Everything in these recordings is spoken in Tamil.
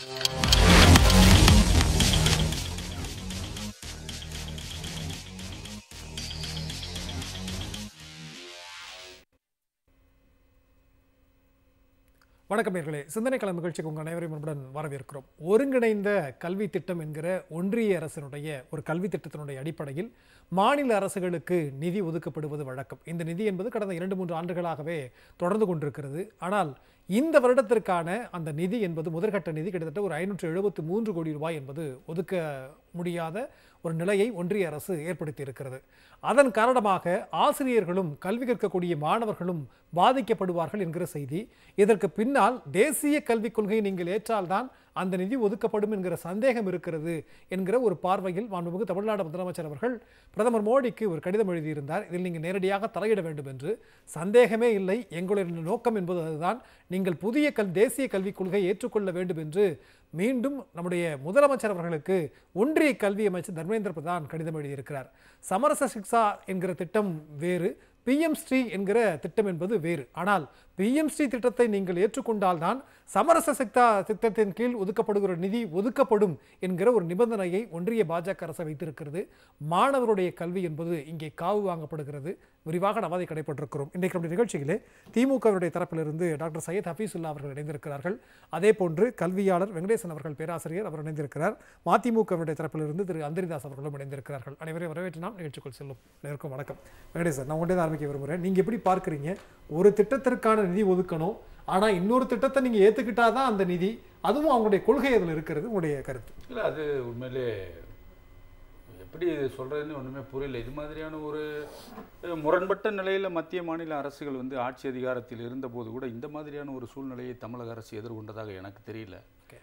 வணக்கம் நேர்களே சிந்தனை களம் நிகழ்ச்சிக்கு உங்கள் அனைவரையும் அன்புடன் வரவேற்கிறோம் ஒருங்கிணைந்த கல்வி திட்டம் என்கிற ஒன்றிய அரசினுடைய ஒரு கல்வி திட்டத்தினுடைய அடிப்படையில் மாநில அரசுகளுக்கு நிதி ஒதுக்கப்படுவது வழக்கம் இந்த நிதி என்பது கடந்த இரண்டு மூன்று ஆண்டுகளாகவே தொடர்ந்து கொண்டிருக்கிறது ஆனால் இந்த வருடத்திற்கான அந்த நிதி என்பது முதற்கட்ட நிதி கிட்டத்தட்ட ஒரு ஐநூற்று எழுபத்து மூன்று கோடி ரூபாய் என்பது ஒதுக்க முடியாத ஒரு நிலையை ஒன்றிய அரசு ஏற்படுத்தி இருக்கிறது அதன் காரணமாக ஆசிரியர்களும் கல்வி கற்கக்கூடிய மாணவர்களும் பாதிக்கப்படுவார்கள் என்கிற செய்தி இதற்கு பின்னால் தேசிய கல்விக் கொள்கையை நீங்கள் ஏற்றால்தான் அந்த நிதி ஒதுக்கப்படும் என்கிற சந்தேகம் இருக்கிறது என்கிற ஒரு பார்வையில் மாண்புமிகு தமிழ்நாடு முதலமைச்சர் அவர்கள் பிரதமர் மோடிக்கு ஒரு கடிதம் எழுதியிருந்தார் இதில் நீங்கள் நேரடியாக தலையிட வேண்டும் என்று சந்தேகமே இல்லை எங்களுடைய நோக்கம் என்பது அதுதான் நீங்கள் புதிய கல் தேசிய கல்விக் கொள்கையை ஏற்றுக்கொள்ள வேண்டும் என்று மீண்டும் நம்முடைய முதலமைச்சர் அவர்களுக்கு ஒன்றிய கல்வி அமைச்சர் தர்மேந்திர பிரதான் கடிதம் எழுதியிருக்கிறார் சமரச சிக்ஷா என்கிற திட்டம் வேறு பிஎம் ஸ்ரீ என்கிற திட்டம் என்பது வேறு ஆனால் பிஎம் ஸ்ரீ திட்டத்தை நீங்கள் ஏற்றுக்கொண்டால்தான் சமரச சிக்தா திட்டத்தின் கீழ் ஒதுக்கப்படுகிற நிதி ஒதுக்கப்படும் என்கிற ஒரு நிபந்தனையை ஒன்றிய பாஜக அரசு வைத்திருக்கிறது மாணவருடைய கல்வி என்பது இங்கே காவு வாங்கப்படுகிறது விரிவாக நாம் அதை கடைப்பட்டிருக்கிறோம் இன்றைக்கு நம்முடைய நிகழ்ச்சியிலே திமுகவுடைய தரப்பிலிருந்து டாக்டர் சையத் ஹஃபீசுல்லா அவர்கள் இணைந்திருக்கிறார்கள் அதே போன்று கல்வியாளர் வெங்கடேசன் அவர்கள் பேராசிரியர் அவர் இணைந்திருக்கிறார் மதிமுகவுடைய தரப்பிலிருந்து திரு அந்தரிதாஸ் அவர்களும் இணைந்திருக்கிறார்கள் அனைவரையும் வரவேற்று நாம் நிகழ்ச்சிக்குள் செல்லும் அனைவருக்கும் வணக்கம் வெங்கடேசன் நான் உடனே ஆரம்பிக்க விரும்புகிறேன் நீங்கள் எப்படி பார்க்குறீங்க ஒரு திட்டத்திற்கான நிதி ஒதுக்கணும் ஆனால் இன்னொரு திட்டத்தை நீங்கள் ஏற்றுக்கிட்டாதான் அந்த நிதி அதுவும் அவங்களுடைய கொள்கை அதில் இருக்கிறது உங்களுடைய கருத்து இல்லை அது உண்மையிலே எப்படி சொல்கிறதுன்னு ஒன்றுமே புரியல இது மாதிரியான ஒரு அஹ், முரண்பட்ட நிலையில் மத்திய மாநில அரசுகள் வந்து ஆட்சி அதிகாரத்தில் இருந்தபோது கூட இந்த மாதிரியான ஒரு சூழ்நிலையை தமிழக அரசு எதிர்கொண்டதாக எனக்கு தெரியல Okay.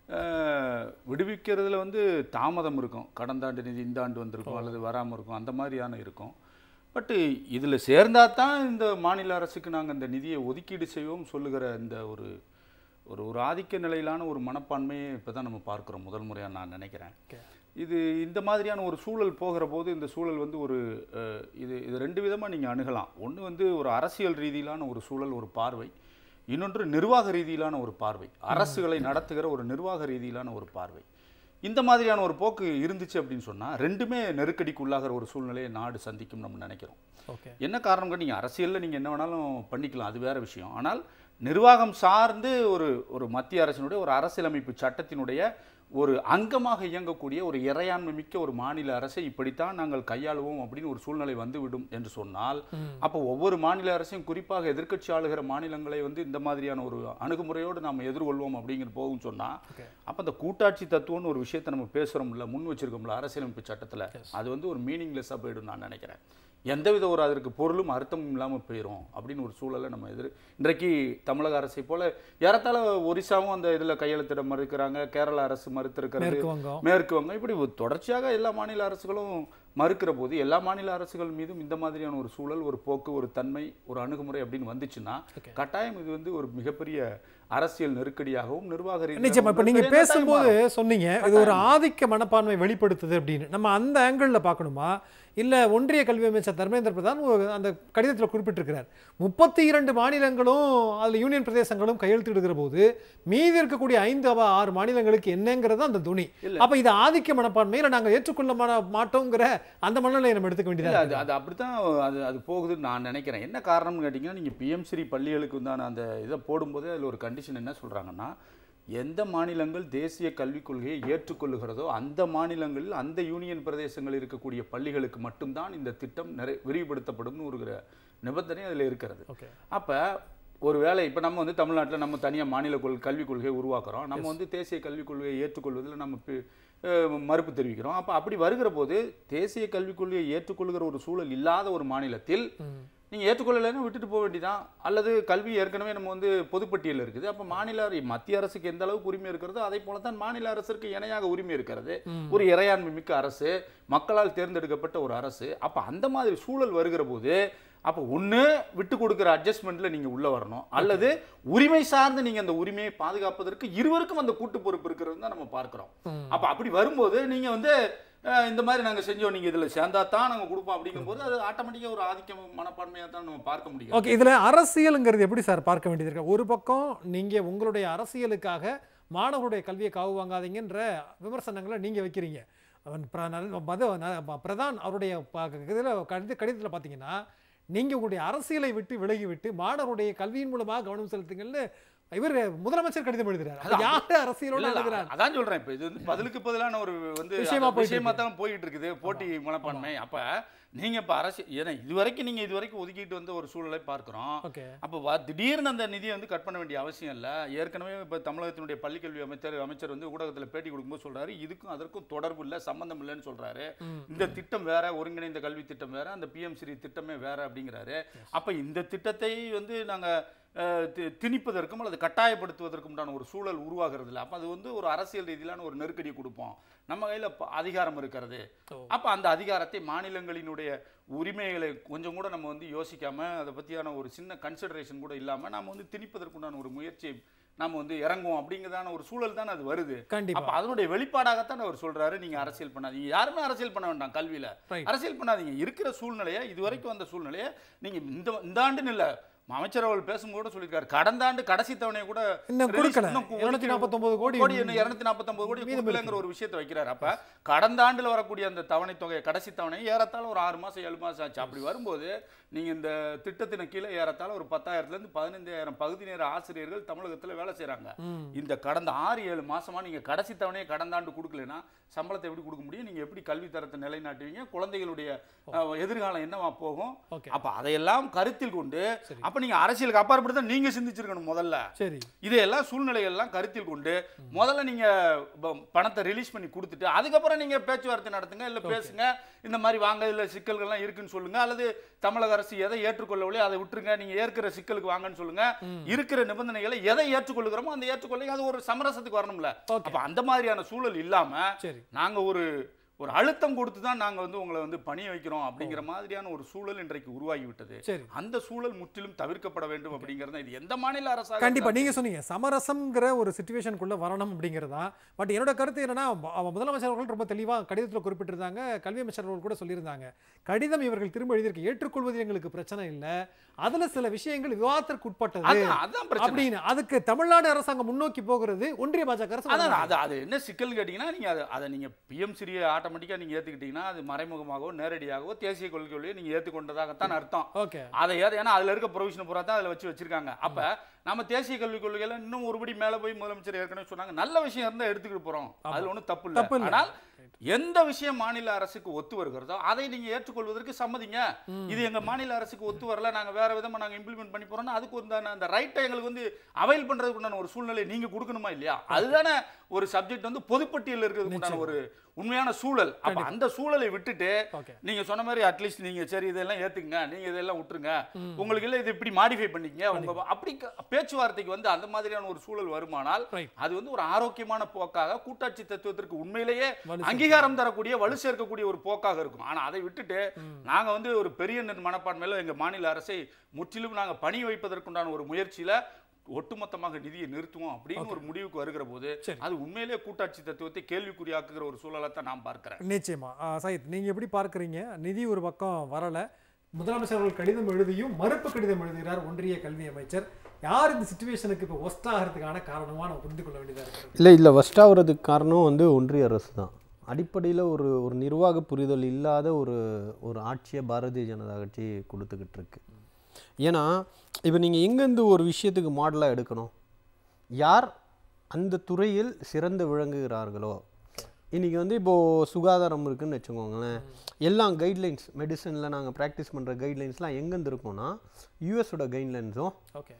அஹ், விடுவிக்கிறதுல வந்து தாமதம் இருக்கும் கடந்த ஆண்டு நிதி இந்த ஆண்டு வந்திருக்கும் அல்லது வராமல் இருக்கும் அந்த மாதிரியான இருக்கும் பட்டு இதில் சேர்ந்தா தான் இந்த மாநில அரசுக்கு நாங்கள் இந்த நிதியை ஒதுக்கீடு செய்வோம் சொல்லுகிற இந்த ஒரு ஒரு ஒரு ஆதிக்க நிலையிலான ஒரு மனப்பான்மையை இப்போ தான் நம்ம பார்க்குறோம் முதல் முறையாக நான் நினைக்கிறேன் Okay. இது இந்த மாதிரியான ஒரு சூழல் போகிற போது இந்த சூழல் வந்து ஒரு அஹ், இது இது ரெண்டு விதமாக நீங்கள் அணுகலாம் ஒன்று வந்து ஒரு அரசியல் ரீதியிலான ஒரு சூழல் ஒரு பார்வை இன்னொன்று நிர்வாக ரீதியிலான ஒரு பார்வை அரசுகளை நடத்துகிற ஒரு நிர்வாக ரீதியிலான ஒரு பார்வை இந்த மாதிரியான ஒரு போக்கு இருந்துச்சு அப்படின்னு சொன்னால் ரெண்டுமே நெருக்கடிக்கு உள்ளாகிற ஒரு சூழ்நிலையை நாடு சந்திக்கும் நம்ம நினைக்கிறோம் ஓகே என்ன காரணம் நீங்கள் அரசியலில் நீங்கள் என்ன வேணாலும் பண்ணிக்கலாம் அது வேற விஷயம் ஆனால் நிர்வாகம் சார்ந்து ஒரு ஒரு மத்திய அரசினுடைய ஒரு அரசியலமைப்பு சட்டத்தினுடைய ஒரு அங்கமாக இயங்கக்கூடிய ஒரு இறையாண்மை மிக்க ஒரு மாநில அரசை இப்படித்தான் நாங்கள் கையாளுவோம் அப்படின்னு ஒரு சூழ்நிலை வந்துவிடும் என்று சொன்னால் அப்போ ஒவ்வொரு மாநில அரசையும் குறிப்பாக எதிர்க்கட்சி ஆளுகிற மாநிலங்களை வந்து இந்த மாதிரியான ஒரு அணுகுமுறையோடு நாம் எதிர்கொள்வோம் அப்படிங்கிற போகும் சொன்னால் Okay. அப்போ அந்த கூட்டாட்சி தத்துவம்னு ஒரு விஷயத்தை நம்ம பேசுகிறோம்ல முன் வச்சிருக்கோம்ல அரசியலமைப்பு சட்டத்தில் அது வந்து ஒரு மீனிங்லெஸ்ஸாக போயிடும் நான் நினைக்கிறேன் எந்தவித ஒரு அதற்கு பொருளும் அர்த்தமும் இல்லாமல் போயிடும் அப்படின்னு ஒரு சூழலை நம்ம எதிர் இன்றைக்கு தமிழக அரசை போல ஏறத்தாழ ஒரிசாவும் அந்த இதில் கையெழுத்திட மறுக்கிறாங்க கேரள அரசு மறுத்திருக்கிறது மேற்கு வங்கம் மேற்கு வங்கம் இப்படி ஒரு தொடர்ச்சியாக எல்லா மாநில அரசுகளும் மறுக்கிற போது எல்லா மாநில அரசுகள் மீதும் இந்த மாதிரியான ஒரு சூழல் ஒரு போக்கு ஒரு தன்மை ஒரு அணுகுமுறை அப்படின்னு வந்துச்சுன்னா Okay. கட்டாயம் இது வந்து ஒரு மிகப்பெரிய அரசியல் நெருக்கடியாகவும் நிர்வாக ரீதியாகவும் நிச்சயமா இப்ப நீங்க பெரிய பேசும்போது கட்டாயமா சொன்னீங்க இது ஒரு ஆதிக்க மனப்பான்மை வெளிப்படுத்துது அப்படின்னு நம்ம அந்த ஆங்கிள் பார்க்கணுமா இல்ல ஒன்றிய கல்வி அமைச்சர் தர்மேந்திர பிரதான் ஒரு- அந்த கடிதத்தில் குறிப்பிட்டிருக்கிறார் முப்பத்தி இரண்டு மாநிலங்களும் அதுல யூனியன் பிரதேசங்களும் கையெழுத்திடுகிற போது மீதி இருக்கக்கூடிய ஐந்து அவ ஆறு மாநிலங்களுக்கு என்னங்கிறது அந்த துணி இல்ல. அப்ப இது ஆதிக்க மனப்பான்மை இல்ல நாங்க ஏற்றுக்கொள்ள மா- மாட்டோங்கிற அந்த மனநிலையை நம்ம எடுத்துக்க இல்ல, வேண்டியதா அது அது அப்படித்தான் அது அது போகுதுன்னு நான் நினைக்கிறேன் என்ன காரணம்னு கேட்டிங்கன்னா நீங்கள் பிஎம்ஸ்ரீ பள்ளிகளுக்கு உண்டான அந்த இதை போடும்போதே அதில் ஒரு கண்டிஷன் என்ன சொல்கிறாங்கன்னா எந்த மாநிலங்கள் தேசிய கல்விக் கொள்கையை ஏற்றுக்கொள்ளுகிறதோ அந்த மாநிலங்களில் அந்த யூனியன் பிரதேசங்கள் இருக்கக்கூடிய பள்ளிகளுக்கு மட்டும்தான் இந்த திட்டம் நிறை விரிவுபடுத்தப்படும்னு ஒரு நிபந்தனை அதில் இருக்கிறது ஓகே அப்போ ஒரு வேளை இப்போ நம்ம வந்து தமிழ்நாட்டில் நம்ம தனியாக மாநில கொள் கல்விக் கொள்கையை உருவாக்குறோம் நம்ம வந்து தேசிய கல்விக் கொள்கையை ஏற்றுக்கொள்வதில் நம்ம பி- அஹ் மறுப்பு தெரிவிக்கிறோம் அப்போ அப்படி வருகிற போது தேசிய கல்விக் கொள்கையை ஏற்றுக்கொள்கிற ஒரு சூழல் இல்லாத ஒரு மாநிலத்தில் நீங்கள் ஏற்றுக்கொள்ளலைன்னா விட்டுட்டு போக வேண்டியதான் அல்லது கல்வி ஏற்கனவே நம்ம வந்து பொதுப்பட்டியலில் இருக்குது அப்போ மாநில அர- மத்திய அரசுக்கு எந்த அளவுக்கு உரிமை இருக்கிறதோ அதே போல தான் மாநில அரசுக்கு இணையாக உரிமை இருக்கிறது ஒரு இறையாண்மை மிக்க அரசு மக்களால் தேர்ந்தெடுக்கப்பட்ட ஒரு அரசு அப்போ அந்த மாதிரி சூழல் வருகிற போது அப்போ ஒன்று விட்டு கொடுக்குற அட்ஜஸ்ட்மெண்ட்டில் நீங்கள் உள்ள வரணும் அல்லது உரிமை சார்ந்து நீங்கள் அந்த உரிமையை பாதுகாப்பதற்கு இருவருக்கும் அந்த கூட்டு பொறுப்பு இருக்கிறது தான் நம்ம பார்க்குறோம் அப்போ அப்படி வரும்போது நீங்கள் வந்து அஹ், இந்த மாதிரி நாங்கள் செஞ்சோம் நீங்கள் இதில் சேர்ந்தா தான் நாங்கள் கொடுப்போம் அப்படிங்கும்போது அது ஆட்டோமேட்டிக்காக ஒரு ஆதிக்க மனப்பான்மையாக தான் நம்ம பார்க்க முடியும் ஓகே இதுல அரசியலுங்கிறது எப்படி சார் பார்க்க வேண்டியது இருக்கு ஒரு பக்கம் நீங்க உங்களுடைய அரசியலுக்காக மாணவர்களுடைய கல்வியை காவு வாங்காதீங்கன்ற விமர்சனங்களை நீங்க வைக்கிறீங்க அவன் பிர- நல்- மத ந- பிரதான் அவருடைய ப- இதுல கடித கடிதத்தில் பார்த்தீங்கன்னா நீங்க உங்களுடைய அரசியலை விட்டு விலகி விட்டு மாணவருடைய கல்வியின் மூலமாக கவனம் செலுத்துங்கள்னு இவர் முதலமைச்சர் கடிதம் எழுதுறாரு அப்ப யாரு அரசியலோட இல்ல, இல்ல, எழுதுறாரு அதான் சொல்றேன் இப்ப இது வந்து பதிலுக்கு பதிலான ஒரு வந்து விஷயமா அந்த போயிட்டு விஷயமா தான் போயிட்டு இருக்குது போட்டி மனப்பான்மை அப்ப நீங்க இப்ப அரசு ஏன்னா இதுவரைக்கும் நீங்க இதுவரைக்கும் ஒதுக்கிட்டு வந்த ஒரு சூழலை பார்க்கிறோம் ஓகே அப்போ வா- திடீர்னு அந்த நிதியை வந்து கட் பண்ண வேண்டிய அவசியம் இல்லை ஏற்கனவே இப்போ தமிழகத்தினுடைய பள்ளிக்கல்வி அமைச்சர் அமைச்சர் வந்து ஊடகத்தில் பேட்டி கொடுக்கும்போது சொல்றாரு இதுக்கும் அதற்கும் தொடர்பு இல்லை சம்பந்தம் இல்லைன்னு சொல்றாரு இந்த திட்டம் வேற ஒருங்கிணைந்த கல்வி திட்டம் வேற அந்த பிஎம் ஸ்ரீ திட்டமே வேற அப்படிங்கிறாரு அப்போ இந்த திட்டத்தை வந்து நாங்க அஹ், தி- திணிப்பதற்கும் அல்லது கட்டாயப்படுத்துவதற்கும் உண்டான ஒரு சூழல் உருவாகிறது இல்லை அப்போ அது வந்து ஒரு அரசியல் ரீதியிலான ஒரு நெருக்கடியை கொடுப்போம் நம்ம கையில் அதிகாரம் இருக்கிறது ஓ. அப்போ அந்த அதிகாரத்தை மாநிலங்களினுடைய உரிமைகளை கொஞ்சம் கூட நம்ம வந்து யோசிக்காம அதை பற்றியான ஒரு சின்ன கன்சிடரேஷன் கூட இல்லாமல் நாம வந்து திணிப்பதற்குண்டான ஒரு முயற்சியை நாம வந்து இறங்குவோம் அப்படிங்கிறதான ஒரு சூழல் தான் அது வருது கண்டிப்பா அப்ப அதனுடைய வெளிப்பாடாகத்தான் அவர் சொல்றாரு நீங்க அரசியல் பண்ணாதீங்க யாருமே அரசியல் பண்ண வேண்டாம் கல்வியில Right. அரசியல் பண்ணாதீங்க இருக்கிற சூழ்நிலையை இதுவரைக்கும் வந்த சூழ்நிலையை நீங்க இந்த இந்த ஆண்டுன்னு இல்ல அமைச்சர் அவர்கள் பேசும்போது சொல்லியிருக்காரு கடந்த ஆண்டு கடைசி தவணையை கூட இன்னும் release கொடுக்கல இன்னும் கு- இருநூத்தி நாற்பத்தொன்பது கோடி கோடி என்ன இருநூத்தி நாற்பத்தொன்பது கோடி மீதம் கொடுக்கலங்கிற ஒரு விஷயத்தை வைக்கிறாரு அப்ப கடந்த ஆண்டுல வரக்கூடிய அந்த தவணை தொகை கடைசி தவணை ஏறத்தாழ ஒரு ஆறு மாசம் ஏழு மாசம் ஆச்சு அப்படி வரும்போது நீங்க இந்த திட்டத்தின் கீழே ஏறத்தாழ ஒரு பத்தாயிரத்துல இருந்து பதினைந்தாயிரம் பகுதி நேர ஆசிரியர்கள் தமிழகத்துல வேலை செய்றாங்க ம். இந்த கடந்த ஆறு ஏழு மாசமா நீங்க கடைசி தவணையை கடந்த ஆண்டு கொடுக்கலனா சம்பளத்தை எப்படி கொடுக்க முடியும் நீங்க எப்படி கல்வி தரத்தை நிலைநாட்டுவீங்க குழந்தைகளுடைய அஹ், எதிர்காலம் என்னவா போகும் ஓகே அப்ப அதையெல்லாம் கருத்தில் கொண்டு சரி. அப்ப நீங்க அரசியலுக்கு அப்பாற்பட்டு தான் நீங்க சிந்திச்சிருக்கணும் முதல்ல சரி இதையெல்லாம் சூழ்நிலைகள்லாம் கருத்தில் கொண்டு முதல்ல நீங்க ப- பணத்தை ரிலீஸ் பண்ணி கொடுத்துட்டு அதுக்கப்புறம் நீங்க பேச்சுவார்த்தை நடத்துங்க இல்ல பேசுங்க இந்த மாதிரி வாங்க இல்ல சிக்கல்கள்லாம் இருக்குன்னு சொல்லுங்க அல்லது தமிழக அரசு எதை ஏற்றுக்கொள்ளவில்லையோ அதை விட்டுருங்க நீங்க ஏற்கிற சிக்கலுக்கு வாங்கன்னு சொல்லுங்க இருக்கிற நிபந்தனைகளை எதை ஏற்றுக்கொள்ளுகிறோமோ அந்த ஏற்றுக்கொள்ள அது ஒரு சமரசத்துக்கு வரணும்ல ஓகே அப்ப அந்த மாதிரியான சூழல் இல்லாம சரி நாங்க ஒரு ஒரு அழுத்தம் கொடுத்து தான் நாங்க வந்து உங்களை வந்து பணிய வைக்கிறோம் அப்படிங்கிற மாதிரியான ஒரு சூழல் இன்றைக்கு உருவாகி விட்டது சரி அந்த சூழல் முற்றிலும் தவிர்க்கப்பட வேண்டும் அப்படிங்கிறது இது எந்த மாநில அரசாக கண்டிப்பா நீங்க சொன்னீங்க சமரசம்ங்கிற ஒரு சுச்சுவேஷனுக்குள்ள வரணும் அப்படிங்கிறதா பட் என்னோட கருத்து என்னன்னா அவ- முதலமைச்சர் அவர்கள் ரொம்ப தெளிவா கடிதத்தில் குறிப்பிட்டிருந்தாங்க கல்வி அமைச்சர் அவர்கள் கூட சொல்லியிருந்தாங்க கடிதம் இவர்கள் திரும்ப எழுதியிருக்கு ஏற்றுக்கொள்வது எங்களுக்கு பிரச்சனை இல்லை அதுல சில விஷயங்கள் விவாதத்திற்கு உட்பட்டது அதான் அதான் பிரச்சனை அப்படின்னு அதுக்கு தமிழ்நாடு அரசாங்கம் முன்னோக்கி போகிறது ஒன்றிய பாஜக அரசு அதான் வரணும். அது அது என்ன சிக்கல் கேட்டிங்கன்னா நீங்கள் அதை அதை நீங்கள் பிஎம் சிறிய ஆட்டோமேட்டிக்காக நீங்கள் ஏற்றுக்கிட்டீங்கன்னா அது மறைமுகமாகவோ நேரடியாகவோ தேசிய கொள்கைகளையோ நீங்கள் ஏற்றுக்கொண்டதாகத்தான் அர்த்தம் ஓகே அதை ஏது ஏன்னா அதில் இருக்க ப்ரொவிஷன் பூரா தான் அதில் வச்சு வச்சிருக்காங்க அப்போ நம்ம தேசிய கல்விக் கொள்கையில இன்னும் ஒருபடி மேலே போய் முதலமைச்சர் ஏற்கனவே சொன்னாங்க நல்ல விஷயம் இருந்தால் எடுத்துக்கிட்டு போகிறோம் அதில் ஒன்றும் தப்பு இல்லை தப்பு இல்ல. ஆனால் எந்த விஷயம் மாநில அரசுக்கு ஒத்து வருகிறதோ அதை நீங்க ஏற்றுக்கொள்வதற்கு சம்மதிங்க இது எங்க மாநில அரசுக்கு ஒத்து வரல நாங்க வேற விதமா நாங்க இம்ப்ளிமெண்ட் பண்ணி போறோம்னா அதுக்கு உண்டான அந்த ரைட்டை எங்களுக்கு வந்து அவைல் பண்றதுக்கு உண்டான ஒரு சூழ்நிலை நீங்க கொடுக்கணுமா இல்லையா அதுதானே ஒரு சப்ஜெக்ட் வந்து பொதுப்பட்டியல் இருக்கிறதுக்கு உண்டான ஒரு உண்மையான சூழல் அப்ப அந்த சூழலை விட்டுட்டு ஓகே நீங்க சொன்ன மாதிரி அட்லீஸ்ட் நீங்க சரி இதெல்லாம் ஏத்துக்குங்க நீங்க இதெல்லாம் விட்டுருங்க உங்களுக்கு இல்ல இது இப்படி மாடிஃபை பண்ணிக்கங்க உங்க அப்படி க- பேச்சுவார்த்தைக்கு வந்து அந்த மாதிரியான ஒரு சூழல் வருமானால் Right. அது வந்து ஒரு ஆரோக்கியமான போக்காக கூட்டாட்சி தத்துவத்திற்கு உண்மையிலேயே வலு அங்கீகாரம் தரக்கூடிய வலு சேர்க்கக்கூடிய ஒரு போக்காக இருக்கும் ஆனா அதை விட்டுட்டு நாங்க வந்து ஒரு பெரிய நெ- மனப்பான்மையில எங்க மாநில அரசை முற்றிலும் நாங்க பணி வைப்பதற்குண்டான ஒரு முயற்சியில ஒட்டுமொத்தமாக நிதியை நிறுத்துவோம் அப்படின்னு ஒரு முடிவுக்கு வருகிற போது சரி. அது உண்மையிலேயே கூட்டாட்சி தத்துவத்தை கேள்விக்குறியாக்குகிற ஒரு சூழலை தான் நான் பார்க்கிறேன் நிச்சயமா ஆ, சயித் நீங்க எப்படி பார்க்கறீங்க நிதி ஒரு பக்கம் வரல முதலமைச்சர் அவர்கள் கடிதம் எழுதியும் மறுப்பு கடிதம் எழுதுகிறார் ஒன்றிய கல்வி அமைச்சர் யார் இந்த சுச்சுவேஷனுக்கு இப்போ ஒஸ்ட் ஆகிறதுக்கான காரணமா நம்ம புரிந்து கொள்ள வேண்டியதா இருக்கு இல்லை இல்லை ஃபஸ்ட் ஆகிறதுக்கு காரணம் வந்து ஒன்றிய அரசு தான் அடிப்படையில் ஒரு ஒரு நிர்வாக புரிதல் இல்லாத ஒரு ஒரு ஆட்சியை பாரதிய ஜனதா கட்சி கொடுத்துக்கிட்டு இருக்கு ஏன்னா இப்போ நீங்கள் எங்கேருந்து ஒரு விஷயத்துக்கு மாடலாக எடுக்கணும் யார் அந்த துறையில் சிறந்து விளங்குகிறார்களோ இன்றைக்கி வந்து இப்போது சுகாதாரம் இருக்குன்னு வச்சுக்கோங்களேன் எல்லாம் கைட்லைன்ஸ் மெடிசனில் நாங்கள் ப்ராக்டிஸ் பண்ணுற கைட்லைன்ஸ்லாம் எங்கேருந்து இருக்கோம்னா யூஎஸோட கைட்லைன்ஸும் ஓகே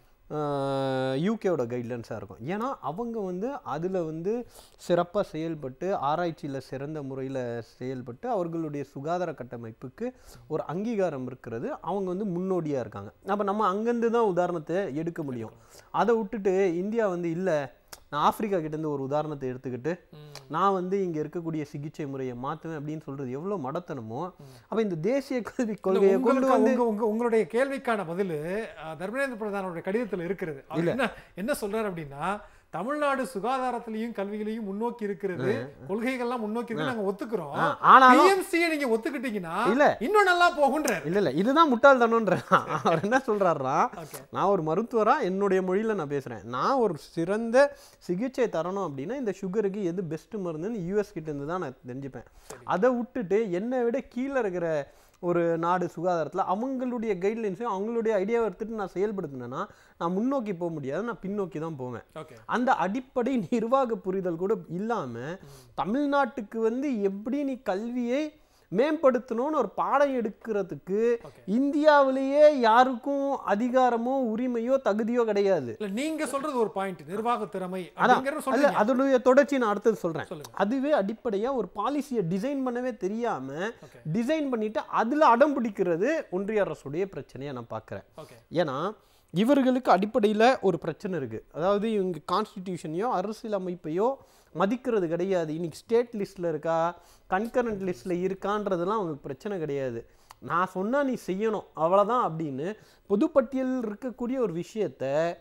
யூகேவோட கைட்லைன்ஸாக இருக்கும் ஏன்னா அவங்க வந்து அதில் வந்து சிறப்பாக செயல்பட்டு ஆராய்ச்சியில் சிறந்த முறையில் செயல்பட்டு அவர்களுடைய சுகாதார கட்டமைப்புக்கு ஒரு அங்கீகாரம் இருக்கிறது அவங்க வந்து முன்னோடியாக இருக்காங்க அப்போ நம்ம அங்கேருந்து தான் உதாரணத்தை எடுக்க முடியும் அதை விட்டுட்டு இந்தியா வந்து இல்லை நான் ஆப்பிரிக்கா கிட்டேருந்து ஒரு உதாரணத்தை எடுத்துக்கிட்டு நான் வந்து இங்கே இருக்கக்கூடிய சிகிச்சை முறையை மாற்றுவேன் அப்படின்னு சொல்கிறது எவ்வளோ மடத்தனமோ அப்போ இந்த தேசிய கல்விக் கொள்கையை கொண்டு உங்களுக்கு வந்து உங்க உங்க உங்களுடைய கேள்விக்கான பதில் தர்மேந்திர பிரதானோட கடிதத்தில் இருக்கிறது அவர் என்ன என்ன சொல்றாரு அப்படின்னா தமிழ்நாடு சுகாதாரத்திலையும் கல்வியிலையும் முன்னோக்கி இருக்கிறது கொள்கைகள்லாம் முன்னோக்கி இருக்கு நாங்க ஒத்துக்கிறோம் ஆ, ஆனாலும் பிஎம்சியை நீங்க ஒத்துக்கிட்டீங்கன்னா இல்ல. இன்னும் நல்லா போகுன்றாரு இல்ல இல்ல இதுதான் முட்டாள்தனம்ன்ற அவர் என்ன சொல்றாருன்னா ஓகே நான் ஒரு மருத்துவரா என்னுடைய மொழியில நான் பேசுறேன் நான் ஒரு சிறந்த சிகிச்சை தரணும் அப்படின்னா இந்த சுகருக்கு எது பெஸ்ட் மருந்துன்னு யூஎஸ் கிட்ட இருந்து தான் நான் தெரிஞ்சுப்பேன் அதை விட்டுட்டு என்னை விட கீழே இருக்கிற ஒரு நாடு சுகாதாரத்தில் அவங்களுடைய கைட்லைன்ஸையும் அவங்களுடைய ஐடியாவை எடுத்துட்டு நான் செயல்படுத்தினேன்னா நான் முன்னோக்கி போக முடியாது நான் பின்னோக்கி தான் போவேன் ஓகே அந்த அடிப்படை நிர்வாக புரிதல் கூட இல்லாம தமிழ்நாட்டுக்கு வந்து எப்படி நீ கல்வியை மேம்படுத்தணும்னு ஒரு பாடம் எடுக்கிறதுக்கு Okay. இந்தியாவிலேயே யாருக்கும் அதிகாரமோ உரிமையோ தகுதியோ கிடையாது இல்ல நீங்க சொல்றது ஒரு பாயிண்ட் நிர்வாக திறமை அதான் அப்படிங்கறது அல்ல சொல்றீங்க அதனுடைய தொடர்ச்சி நான் அடுத்தது சொல்றேன் சொல்லுங்க அதுவே அடிப்படையா ஒரு பாலிசியை டிசைன் பண்ணவே தெரியாம ஓகே டிசைன் பண்ணிட்டு அதுல அடம் பிடிக்கிறது ஒன்றிய அரசுடைய பிரச்சனையை நான் பார்க்குறேன் ஓகே ஏன்னா இவர்களுக்கு அடிப்படையில் ஒரு பிரச்சனை இருக்குது அதாவது இவங்க கான்ஸ்டிடியூஷனையோ அரசியல் அமைப்பையோ மதிக்கிறது கிடையாது இன்னைக்கு ஸ்டேட் லிஸ்ட்டில் இருக்கா கன்கரண்ட் லிஸ்ட்டில் இருக்கான்றதெல்லாம் அவங்களுக்கு பிரச்சனை கிடையாது நான் சொன்னால் நீ செய்யணும் அவ்வளோதான் அப்படின்னு பொதுப்பட்டியலில் இருக்கக்கூடிய ஒரு விஷயத்த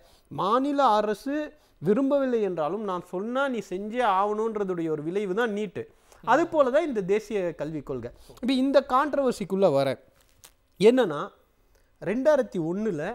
மாநில அரசு விரும்பவில்லை என்றாலும் நான் சொன்னால் நீ செஞ்சே ஆகணுன்றதுடைய ஒரு விளைவு தான் நீட்டு அது போல தான் இந்த தேசிய கல்விக் கொள்கை இப்போ இந்த கான்ட்ரவர்சிக்குள்ளே வர என்னன்னா ரெண்டாயிரத்தி ஒண்ணுல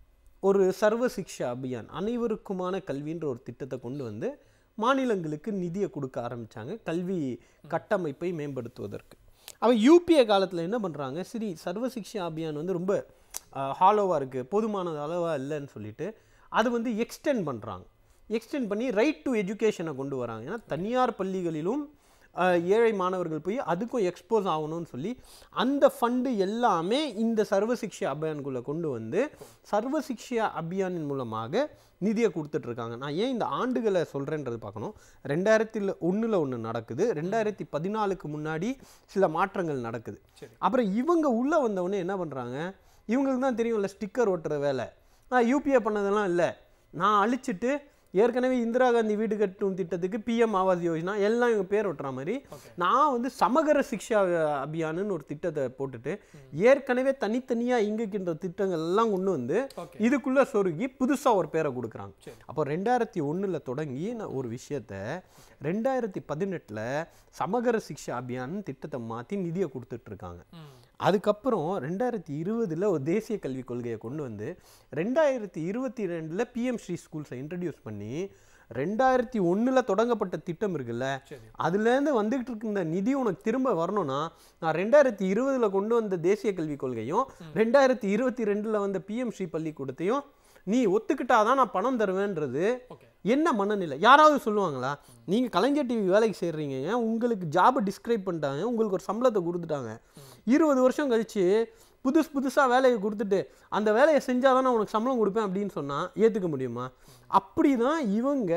ஒரு சர்வ சிக்ஷா அபியான் அனைவருக்குமான கல்வின்ற ஒரு திட்டத்தை கொண்டு வந்து மாநிலங்களுக்கு நிதியை கொடுக்க ஆரம்பிச்சாங்க கல்வி கட்டமைப்பை மேம்படுத்துவதற்கு அவ யூபிஏ காலத்துல என்ன பண்றாங்க சரி சர்வ சிக்ஷா அபியான் வந்து ரொம்ப ஹாலோவாக இருக்குது போதுமானது அளவாக இல்லைன்னு சொல்லிட்டு அது வந்து எக்ஸ்டெண்ட் பண்றாங்க எக்ஸ்டெண்ட் பண்ணி ரைட் டு எஜுகேஷனை கொண்டு வராங்க ஏன்னா தனியார் பள்ளிகளிலும் அஹ், ஏழை மாணவர்கள் போய் அதுக்கும் எக்ஸ்போஸ் ஆகணும்னு சொல்லி அந்த ஃபண்டு எல்லாமே இந்த சர்வ சிக்ஷா அபியானுக்குள்ளே கொண்டு வந்து சர்வ சிக்ஷா அபியானின் மூலமாக நிதியை கொடுத்துட்டு இருக்காங்க நான் ஏன் இந்த ஆண்டுகளை சொல்கிறேன்றது பார்க்கணும் ரெண்டாயிரத்தில் ஒன்றில் ஒன்று நடக்குது ரெண்டாயிரத்தி பதினாலுக்கு முன்னாடி சில மாற்றங்கள் நடக்குது சரி. அப்புறம் இவங்க உள்ளே வந்தவொடனே என்ன பண்ணுறாங்க இவங்களுக்கு தான் தெரியும்ல ஸ்டிக்கர் ஒட்டுற வேலை நான் யூபிஐ பண்ணதெல்லாம் இல்லை நான் அழிச்சிட்டு ஏற்கனவே இந்திரா காந்தி வீடு கட்டும் திட்டத்துக்கு பிஎம் ஆவாஸ் யோஜனா எல்லாம் இவங்க பேர் ஒட்டுற மாதிரி ஓகே நான் வந்து சமகர சிக்ஷா அபியானுன்னு ஒரு திட்டத்தை போட்டுட்டு ஏற்கனவே தனித்தனியாக இயங்குகின்ற திட்டங்கள் எல்லாம் கொண்டு வந்து ஓகே இதுக்குள்ள சொருகி புதுசா ஒரு பேரை கொடுக்குறாங்க சரி. அப்போ ரெண்டாயிரத்தி ஒண்ணுல தொடங்கி நான் ஒரு விஷயத்த ரெண்டாயிரத்தி பதினெட்டுல சமகர சிக்ஷா அபியான் திட்டத்தை மாத்தி நிதியை கொடுத்துட்டு இருக்காங்க ம் அதுக்கப்புறம் ரெண்டாயிரத்தி இருபதுல ஒரு தேசிய கல்விக் கொள்கையை கொண்டு வந்து ரெண்டாயிரத்தி இருபத்தி ரெண்டுல பிஎம் ஸ்ரீ ஸ்கூல்ஸை இன்ட்ரடியூஸ் பண்ணி ரெண்டாயிரத்தி ஒண்ணுல தொடங்கப்பட்ட திட்டம் இருக்குல்ல சரி அதுலேருந்து வந்துகிட்டு இருக்க இந்த நிதி உனக்கு திரும்ப வரணும்னா நான் ரெண்டாயிரத்தி இருபதுல கொண்டு வந்த தேசிய கல்விக் கொள்கையும் ரெண்டாயிரத்தி இருபத்தி ரெண்டுல வந்த பிஎம் ஸ்ரீ பள்ளிக்கூடத்தையும் நீ ஒத்துக்கிட்டாதான் நான் பணம் தருவேன்றது ஓகே என்ன மனநிலை யாராவது சொல்லுவாங்களா நீங்கள் கலைஞர் டிவி வேலைக்கு சேர்றீங்க உங்களுக்கு ஜாபை டிஸ்கிரைப் பண்ணிட்டாங்க உங்களுக்கு ஒரு சம்பளத்தை கொடுத்துட்டாங்க இருபது வருஷம் கழிச்சு புதுசு புதுசாக வேலையை கொடுத்துட்டு அந்த வேலையை செஞ்சால் தான் நான் உனக்கு சம்பளம் கொடுப்பேன் அப்படின்னு சொன்னால் ஏற்றுக்க முடியுமா அப்படி தான் இவங்க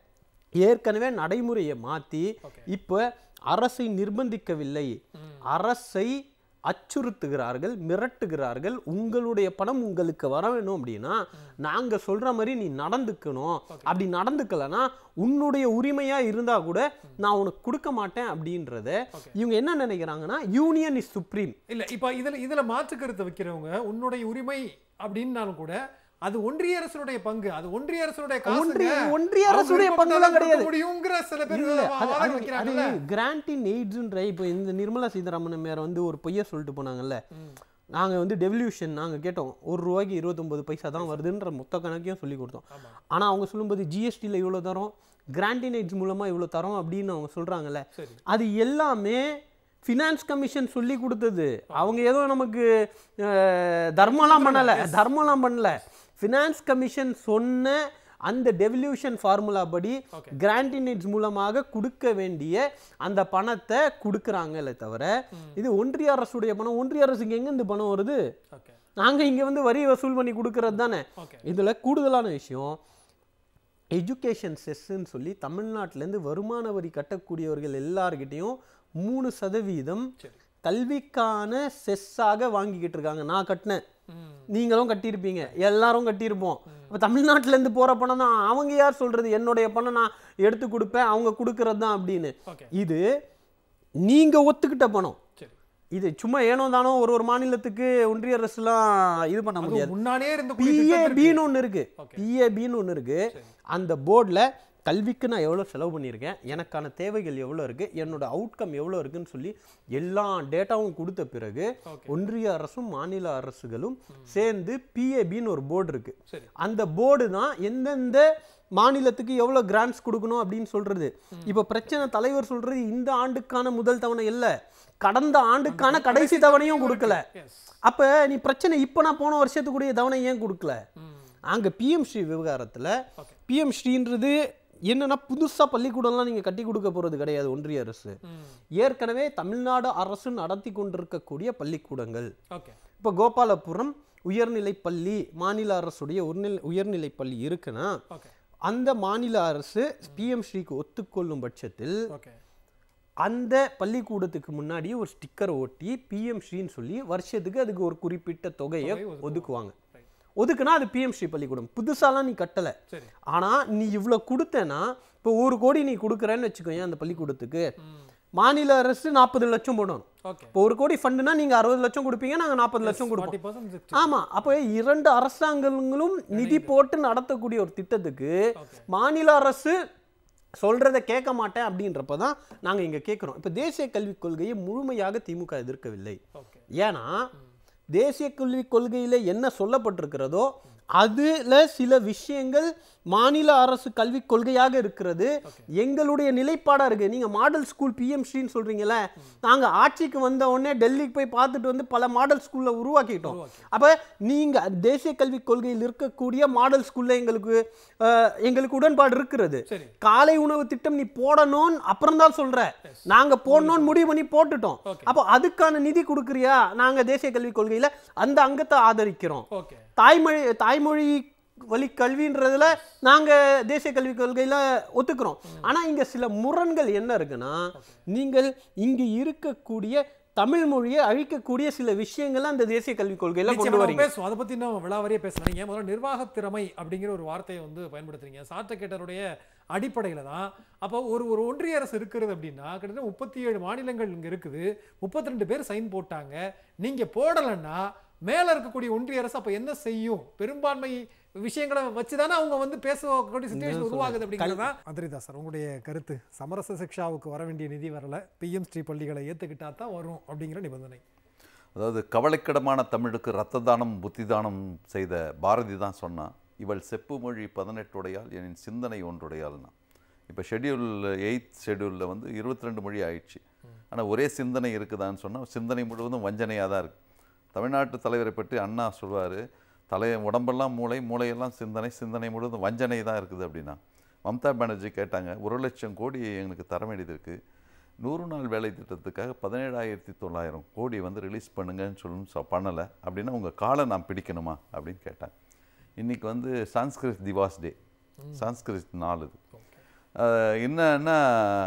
ஏற்கனவே நடைமுறையை மாற்றி ஓகே இப்போ அரசை நிர்பந்திக்கவில்லை ம் அரசை அச்சுறுத்துகிறார்கள் மிரட்டுகிறார்கள் உங்களுடைய பணம் உங்களுக்கு வர வேணும் அப்படின்னா நாங்க சொல்ற மாதிரி நீ நடந்துக்கணும் அப்படி நடந்துக்கலனா உன்னுடைய உரிமையா இருந்தா கூட நான் உனக்கு கொடுக்க மாட்டேன் அப்படின்றத Okay. இவங்க என்ன நினைக்கிறாங்கன்னா யூனியன் இஸ் சுப்ரீம் இல்ல இப்ப இதுல இதுல மாற்று கருத்தை வைக்கிறவங்க உன்னுடைய உரிமை அப்படின்னாலும் கூட அது ஒன்றிய அரசுடைய பங்கு அது ஒன்றிய அரசுடைய காசுங்க. ஒன்றிய ஒன்றிய அவங்க அரசுடைய விருப்பப்பட்டதை பங்குலாம் கொடுக்க கிடையாது முடியுங்கிற சில பேர் இல்ல அது வாதம் அது அது வைக்கிறாங்கல்ல கிராண்ட் இன் எய்ட்ஸ்ன்ற இப்போ இந்த நிர்மலா சீதாராமன் மேல வந்து ஒரு பொய்ய சொல்லிட்டு போனாங்கல்ல ம். நாங்க வந்து டெவல்யூஷன் நாங்க கேட்டோம் ஒரு ரூபாய்க்கு இருபத்தொன்பது பைசா தான் வருதுன்ற மொத்த கணக்கையும் சொல்லி கொடுத்தோம் ஆமா ஆனா அவங்க சொல்லும்போது ஜிஎஸ்டியில் இவ்வளோ தரோம் கிராண்டின் எய்ட்ஸ் மூலமா இவ்வளோ தரோம் அப்படின்னு அவங்க சொல்றாங்கல்ல சரி அது எல்லாமே ஃபினான்ஸ் கமிஷன் சொல்லி கொடுத்தது அவங்க ஏதோ நமக்கு அஹ், தர்மம்லாம் பண்ணல தர்மம்லாம் பண்ணல ஃபினான்ஸ் கமிஷன் சொன்ன அந்த டெவல்யூஷன் ஃபார்முலா படி Okay. கிராண்டினேட்ஸ் மூலமாக கொடுக்க வேண்டிய அந்த பணத்தை கொடுக்குறாங்கல்ல தவிர இது ஒன்றிய அரசுடைய பணம் ஒன்றிய அரசுக்கு எங்க இந்த பணம் வருது ஓகே நாங்க இங்க வந்து வரி வசூல் பண்ணி கொடுக்கறது தானே ஓகே இதுல கூடுதலான விஷயம் எஜுகேஷன் செஸ்ன்னு சொல்லி தமிழ்நாட்டிலேருந்து வருமான வரி கட்டக்கூடியவர்கள் எல்லார்கிட்டயும் மூணு சதவீதம் சரி கல்விக்கான செஸ்ஸாக வாங்கிக்கிட்டு இருக்காங்க நான் கட்டினேன் ம் நீங்களும் கட்டியிருப்பீங்க எல்லாரும் கட்டியிருப்போம் அப்போ தமிழ்நாட்டிலேருந்து போகிற பணம் தான் அவங்க யார் சொல்கிறது என்னுடைய பணம் நான் எடுத்து கொடுப்பேன் அவங்க கொடுக்கறது தான் அப்படின்னு ஓகே இது நீங்கள் ஒத்துக்கிட்ட பணம் சரி இது சும்மா ஏனோ தானோ ஒரு ஒரு மாநிலத்துக்கு ஒன்றிய அரசுலாம் இது பண்ண முடியாது அது முன்னாடியே இருந்து கூடிய திட்டம் இருக்கு. பிஏபின்னு ஒன்று இருக்கு Okay. பிஏபின்னு ஒன்று இருக்கு சரி. அந்த போர்டில் கல்விக்கு நான் எவ்வளோ செலவு பண்ணியிருக்கேன் எனக்கான தேவைகள் எவ்வளோ இருக்குது என்னோட அவுட்கம் எவ்வளோ இருக்குன்னு சொல்லி எல்லா டேட்டாவும் கொடுத்த பிறகு Okay. ஒன்றிய அரசும் மாநில அரசுகளும் சேர்ந்து பிஏபின்னு ஒரு போர்டு இருக்குது சரி அந்த போர்டு தான் எந்தெந்த மாநிலத்துக்கு எவ்வளோ கிராண்ட்ஸ் கொடுக்கணும் அப்படின்னு சொல்றது இப்போ பிரச்சனை தலைவர் சொல்றது இந்த ஆண்டுக்கான முதல் தவணை இல்லை கடந்த ஆண்டுக்கான கடைசி தவணையும் கொடுக்கல எஸ் அப்ப நீ பிரச்சனை இப்போ நான் போன வருஷத்துக்குரிய தவணை ஏன் கொடுக்கல அங்க பிஎம் ஸ்ரீ விவகாரத்துல Okay. பிஎம் ஸ்ரீன்றது என்னன்னா புதுசா பள்ளிக்கூடம்லாம் நீங்க கட்டி கொடுக்க போறது கிடையாது ஒன்றிய அரசு ஏற்கனவே தமிழ்நாடு அரசு நடத்தி கொண்டிருக்கக்கூடிய பள்ளிக்கூடங்கள் ஓகே இப்போ கோபாலபுரம் உயர்நிலைப் பள்ளி மாநில அரசுடைய உயர்நிலை உயர்நிலைப் பள்ளி இருக்குன்னா ஓகே அந்த மாநில அரசு பிஎம் ஸ்ரீக்கு ஒத்துக்கொள்ளும் பட்சத்தில் ஓகே அந்த பள்ளிக்கூடத்துக்கு முன்னாடி ஒரு ஸ்டிக்கர் ஒட்டி பிஎம் ஸ்ரீன்னு சொல்லி வருஷத்துக்கு அதுக்கு ஒரு குறிப்பிட்ட தொகையை தொகை ஒதுக்குவாங்க. ஒதுக்குவாங்க Right. ஒதுக்குனா அது பிஎம் ஸ்ரீ பள்ளிக்கூடம் புதுசாலாம் நீ கட்டலை சரி ஆனா நீ இவ்வளோ கொடுத்தேன்னா இப்போ ஒரு கோடி நீ கொடுக்குறேன்னு வச்சுக்கோயேன் அந்த பள்ளிக்கூடத்துக்கு ம் மாநில அரசு நாற்பது லட்சம் போடணும் ஓகே இப்போ ஒரு கோடி ஃபண்டுனா நீங்க அறுபது லட்சம் கொடுப்பீங்க நாங்க நாற்பது லட்சம் கொடுப்போம் ஃபார்ட்டி பர்சன்ட் ஆமா அப்போ இரண்டு அரசாங்கங்களும் நிதி போட்டு நடத்தக்கூடிய ஒரு திட்டத்துக்கு ஓகே மாநில அரசு சொல்றத கேட்க மாட்டேன் அப்படின்றப்ப தான் நாங்க இங்க கேட்குறோம் இப்போ தேசிய கல்விக் கொள்கையை முழுமையாக திமுக எதிர்க்கவில்லை ஓகே ஏன்னா தேசிய கல்விக் கொள்கையில என்ன சொல்லப்பட்டிருக்கிறதோ அதுல சில விஷயங்கள் மாநில அரசு கல்விக் கொள்கையாக இருக்கிறது எங்களுடைய நிலைப்பாடா இருக்கு நீங்க மாடல் ஸ்கூல் பிஎம் ஸ்ரீன்னு சொல்றீங்கல்ல நாங்க ஆட்சிக்கு வந்த உடனே டெல்லிக்கு போய் பார்த்துட்டு வந்து பல மாடல் ஸ்கூல்ல உருவாக்கிட்டோம் அப்ப நீங்க தேசிய கல்விக் கொள்கையில் இருக்கக்கூடிய மாடல் ஸ்கூல்ல எங்களுக்கு அஹ், எங்களுக்கு உடன்பாடு இருக்கிறது சரி காலை உணவு திட்டம் நீ போடணும்னு அப்புறம் தான் சொல்ற நாங்க போடணும்னு முடிவு பண்ணி போட்டுட்டோம் Okay. அப்போ அதுக்கான நிதி கொடுக்குறியா நாங்க தேசிய கல்விக் கொள்கையில அந்த அங்கத்தை ஆதரிக்கிறோம் ஓகே தாய்மொழி தாய்மொழி வழி கல்வின்றதுல நாங்க தேசிய கல்விக் கொள்கையில ஒத்துக்கிறோம் ஆனா இங்க சில முரண்கள் என்ன இருக்குன்னா நீங்கள் இங்கு இருக்கக்கூடிய தமிழ் மொழியை அழிக்கக்கூடிய சில விஷயங்களை அந்த தேசிய கல்விக் கொள்கையில கொண்டு நிச்சயமா நம்ம வரீங்க பேசுவோம் அதை பத்தி இன்னும் விளாவரியே பேசலாம் நீங்க முதல்ல நிர்வாக திறமை அப்படிங்கிற ஒரு வார்த்தையை வந்து பயன்படுத்துறீங்க சார்ட்டகேட்டருடைய அடிப்படையில தான் அப்போ ஒரு ஒரு ஒன்றிய அரசு இருக்கிறது அப்படின்னா கிட்டத்தட்ட முப்பத்தி ஏழு மாநிலங்கள் இங்க இருக்குது முப்பத்தி ரெண்டு பேர் சைன் போட்டாங்க நீங்க போடலைன்னா மேல இருக்கக்கூடிய ஒன்றிய அரசு அப்ப என்ன செய்யும் பெரும்பான்மை விஷயங்களை வச்சுதானே அவங்க வந்து பேசக்கூடிய சுச்சுவேஷன் உருவாகுது அப்படிங்கிறதா அதிரிதா சார் உங்களுடைய கருத்து சமரச சிக்ஷாவுக்கு வர வேண்டிய நிதி வரல பிஎம் ஸ்ரீ பள்ளிகளை ஏத்துக்கிட்டா தான் வரும் அப்படிங்கிற நிபந்தனை அதாவது கவலைக்கிடமான தமிழுக்கு இரத்த தானம் புத்தி தானம் செய்த பாரதி தான் சொன்னான் இவள் செப்பு மொழி பதினெட்டுடையால் என் சிந்தனை ஒன்றுடையாள்னா இப்போ ஷெட்யூல் எயித் ஷெட்யூலில் வந்து இருபத்தி ரெண்டு மொழி ஆயிடுச்சு ஆனால் ஒரே சிந்தனை இருக்குதான்னு சொன்னால் சிந்தனை முழுவதும் வஞ்சனையாக தான் இருக்குது தமிழ்நாட்டு தலைவரை பற்றி அண்ணா சொல்வார் தலை உடம்பெல்லாம் மூளை மூளையெல்லாம் சிந்தனை சிந்தனை முழுவதும் வஞ்சனை தான் இருக்குது அப்படின்னா மம்தா பானர்ஜி கேட்டாங்க ஒரு லட்சம் கோடி எங்களுக்கு தர வேண்டியது இருக்குது நூறு நாள் வேலை திட்டத்துக்காக பதினேழாயிரத்தி தொள்ளாயிரம் கோடி வந்து ரிலீஸ் பண்ணுங்கன்னு சொல்லணும் சொ- பண்ணலை அப்படின்னா உங்கள் காலை நான் பிடிக்கணுமா அப்படின்னு கேட்டேன் இன்றைக்கி வந்து சான்ஸ்கிரிட் திவாஸ் டே சான்ஸ்கிரிட் நாள் இது அஹ் என்னன்னா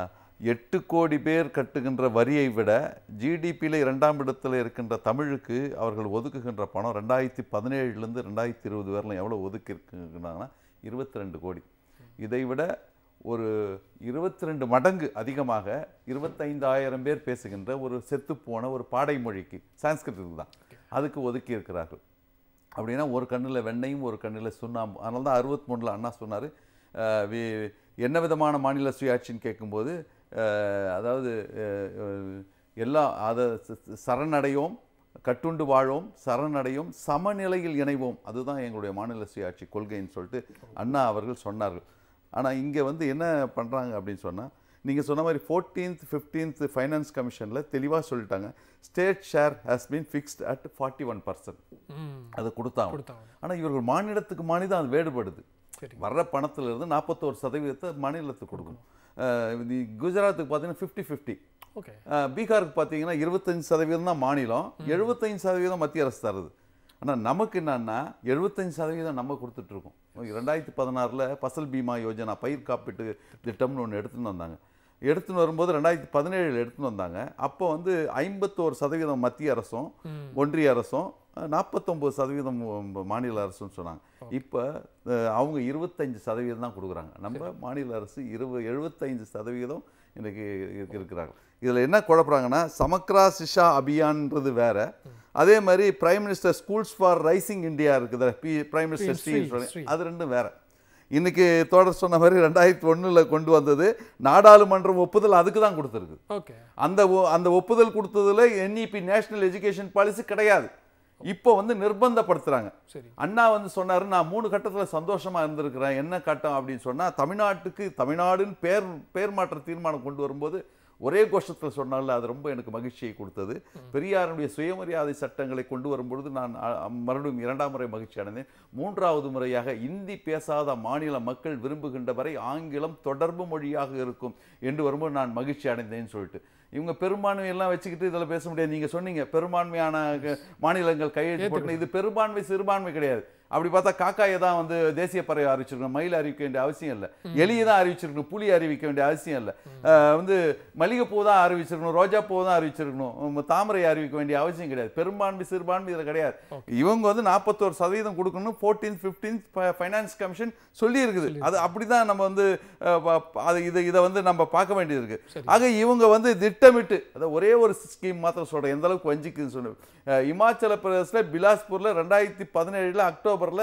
எட்டு கோடி பேர் கட்டுகின்ற வரியை விட ஜிடிபியில் இரண்டாம் இடத்துல இருக்கின்ற தமிழுக்கு அவர்கள் ஒதுக்குகின்ற பணம் ரெண்டாயிரத்தி பதினேழுலேருந்து ரெண்டாயிரத்தி இருபது வரலாம் எவ்வளோ ஒதுக்கி இருக்குன்னாங்கன்னா இருபத்தி ரெண்டு கோடி இதை விட ஒரு இருபத்தி ரெண்டு மடங்கு அதிகமாக இருபத்தைந்தாயிரம் பேர் பேசுகின்ற ஒரு செத்துப்போன ஒரு பாடை மொழிக்கு சான்ஸ்கிரிட்டுக்கு தான் அதுக்கு ஒதுக்கி இருக்கிறார்கள் அப்படின்னா ஒரு கண்ணில் வெண்ணையும் ஒரு கண்ணில் சுண்ணாம்பு அதனால தான் அறுபத்தி மூணில் அண்ணா சொன்னார் என்ன விதமான மாநில சுயாட்சின்னு கேட்கும்போது அஹ், அதாவது அஹ், அஹ், எல்லா அதை ச- ச- சரணடையோம் கட்டுண்டு வாழ்வோம் சரணடையோம் சமநிலையில் இணைவோம் அதுதான் எங்களுடைய மாநில சுயாட்சி கொள்கைன்னு சொல்லிட்டு அண்ணா அவர்கள் சொன்னார்கள் ஆனால் இங்கே வந்து என்ன பண்ணுறாங்க அப்படின்னு சொன்னால் நீங்கள் சொன்ன மாதிரி ஃபோர்டீன்த் ஃபிஃப்டீன்த் ஃபைனான்ஸ் கமிஷனில் தெளிவாக சொல்லிட்டாங்க state share has been fixed at forty one percent ம் அதை கொடுத்தாங்க கொடுத்தாங்க ஆனால் இவர்கள் மாநிலத்துக்கு மாநிலம் அது வேறுபடுது சரி வர்ற பணத்துல இருந்து நாற்பத்தோரு சதவீதத்தை மாநிலத்துக்கு கொடுக்கணும் அஹ் இது குஜராத்துக்கு பார்த்தீங்கன்னா ஃபிஃப்டி ஃபிஃப்டி ஓகே பீகாருக்கு பார்த்தீங்கன்னா இருபத்தஞ்சு சதவீதம் தான் மாநிலம் எழுபத்தஞ்சு சதவீதம் மத்திய அரசு தருது ஆனால் நமக்கு என்னன்னா எழுபத்தஞ்சு சதவீதம் நம்ம கொடுத்துட்ருக்கோம் ரெண்டாயிரத்தி பதினாறில் ஃபசல் பீமா யோஜனா பயிர் காப்பீட்டு திட்டம்னு ஒன்று எடுத்துன்னு வந்தாங்க எடுத்துன்னு வரும்போது ரெண்டாயிரத்தி பதினேழில் எடுத்துன்னு வந்தாங்க அப்போ வந்து ஐம்பத்தோரு சதவீதம் மத்திய அரசும் ஒன்றிய அரசும் நாற்பத்தொம்பது சதவீதம் மாநில அரசுன்னு சொன்னாங்க இப்போ அவங்க இருபத்தஞ்சு சதவீதம் தான் கொடுக்குறாங்க நம்ம மாநில அரசு இருபது எழுபத்தைந்து சதவீதம் இன்றைக்கி இருக்கிறாங்க இதில் என்ன குழப்புறாங்கன்னா சமக்ரா சிஷா அபியான்ன்றது வேற அதே மாதிரி prime minister schools for rising India இருக்குது பி பிரைம் மினிஸ்டர் ஸ்ரீ, ஸ்ரீ ஸ்ரீ. அது ரெண்டும் வேற இன்னைக்கு தொடர் சொன்ன மாதிரி ரெண்டாயிரத்தி ஒண்ணுல கொண்டு வந்தது நாடாளுமன்றம் ஒப்புதல் அதுக்கு தான் கொடுத்துருக்கு ஓகே அந்த ஒ- அந்த ஒப்புதல் கொடுத்ததுல என்இபி நேஷனல் எஜுகேஷன் பாலிசி கிடையாது இப்போ வந்து நிர்பந்தப்படுத்துறாங்க சரி அண்ணா வந்து சொன்னாரு நான் மூணு கட்டத்துல சந்தோஷமா இருந்திருக்கிறேன் என்ன கட்டம் அப்படின்னு சொன்னா தமிழ்நாட்டுக்கு தமிழ்நாடுன்னு பேர் பேர் மாற்ற தீர்மானம் கொண்டு வரும்போது ஒரே கோஷத்தில் சொன்னால அது ரொம்ப எனக்கு மகிழ்ச்சியை கொடுத்தது பெரியாருடைய சுயமரியாதை சட்டங்களை கொண்டு வரும்பொழுது நான் அ, அ, மறுபடியும் இரண்டாம் முறை மகிழ்ச்சி அடைந்தேன் மூன்றாவது முறையாக இந்தி பேசாத மாநில மக்கள் விரும்புகின்ற வரை ஆங்கிலம் தொடர்பு மொழியாக இருக்கும் என்று வரும்போது நான் மகிழ்ச்சி அடைந்தேன்னு சொல்லிட்டு இவங்க பெரும்பான்மை எல்லாம் வச்சுக்கிட்டு இதில் பேச முடியாது நீங்க சொன்னீங்க பெரும்பான்மையான க- மாநிலங்கள் கையெழுத்து போட்டு இது பெரும்பான்மை சிறுபான்மை கிடையாது அப்படி பார்த்தா காக்காயை தான் வந்து தேசிய பறவை அறிவிச்சிருக்கணும் மயில் அறிவிக்க வேண்டிய அவசியம் இல்லை எலியை தான் அறிவிச்சிருக்கணும் புலி அறிவிக்க வேண்டிய அவசியம் இல்லை அஹ் வந்து மல்லிகைப்பூ தான் அறிவிச்சிருக்கணும் ரோஜா பூ தான் அறிவிச்சிருக்கணும் உம், தாமரை அறிவிக்க வேண்டிய அவசியம் கிடையாது பெரும்பான்மை சிறுபான்மை இதில் கிடையாது இவங்க வந்து நாற்பத்தோரு சதவீதம் கொடுக்கணும் ஃபோர்டீன் ஃபிஃப்டீன் ஃபைனான்ஸ் கமிஷன் சொல்லி இருக்குது அது அப்படிதான் நம்ம வந்து அஹ், ப- ப- அது இது இதை வந்து நம்ம பார்க்க வேண்டியது இருக்கு ஆக இவங்க வந்து திட்டமிட்டு அதை ஒரே ஒரு ஸ்கீம் மாத்திரம் சொல்றேன் எந்த அளவுக்கு வஞ்சிக்குதுன்னு சொல்லு அஹ், இமாச்சல பிரதேசத்தில் பிலாஸ்பூர்ல ரெண்டாயிரத்தி பதினேழுல அக்டோபர்ல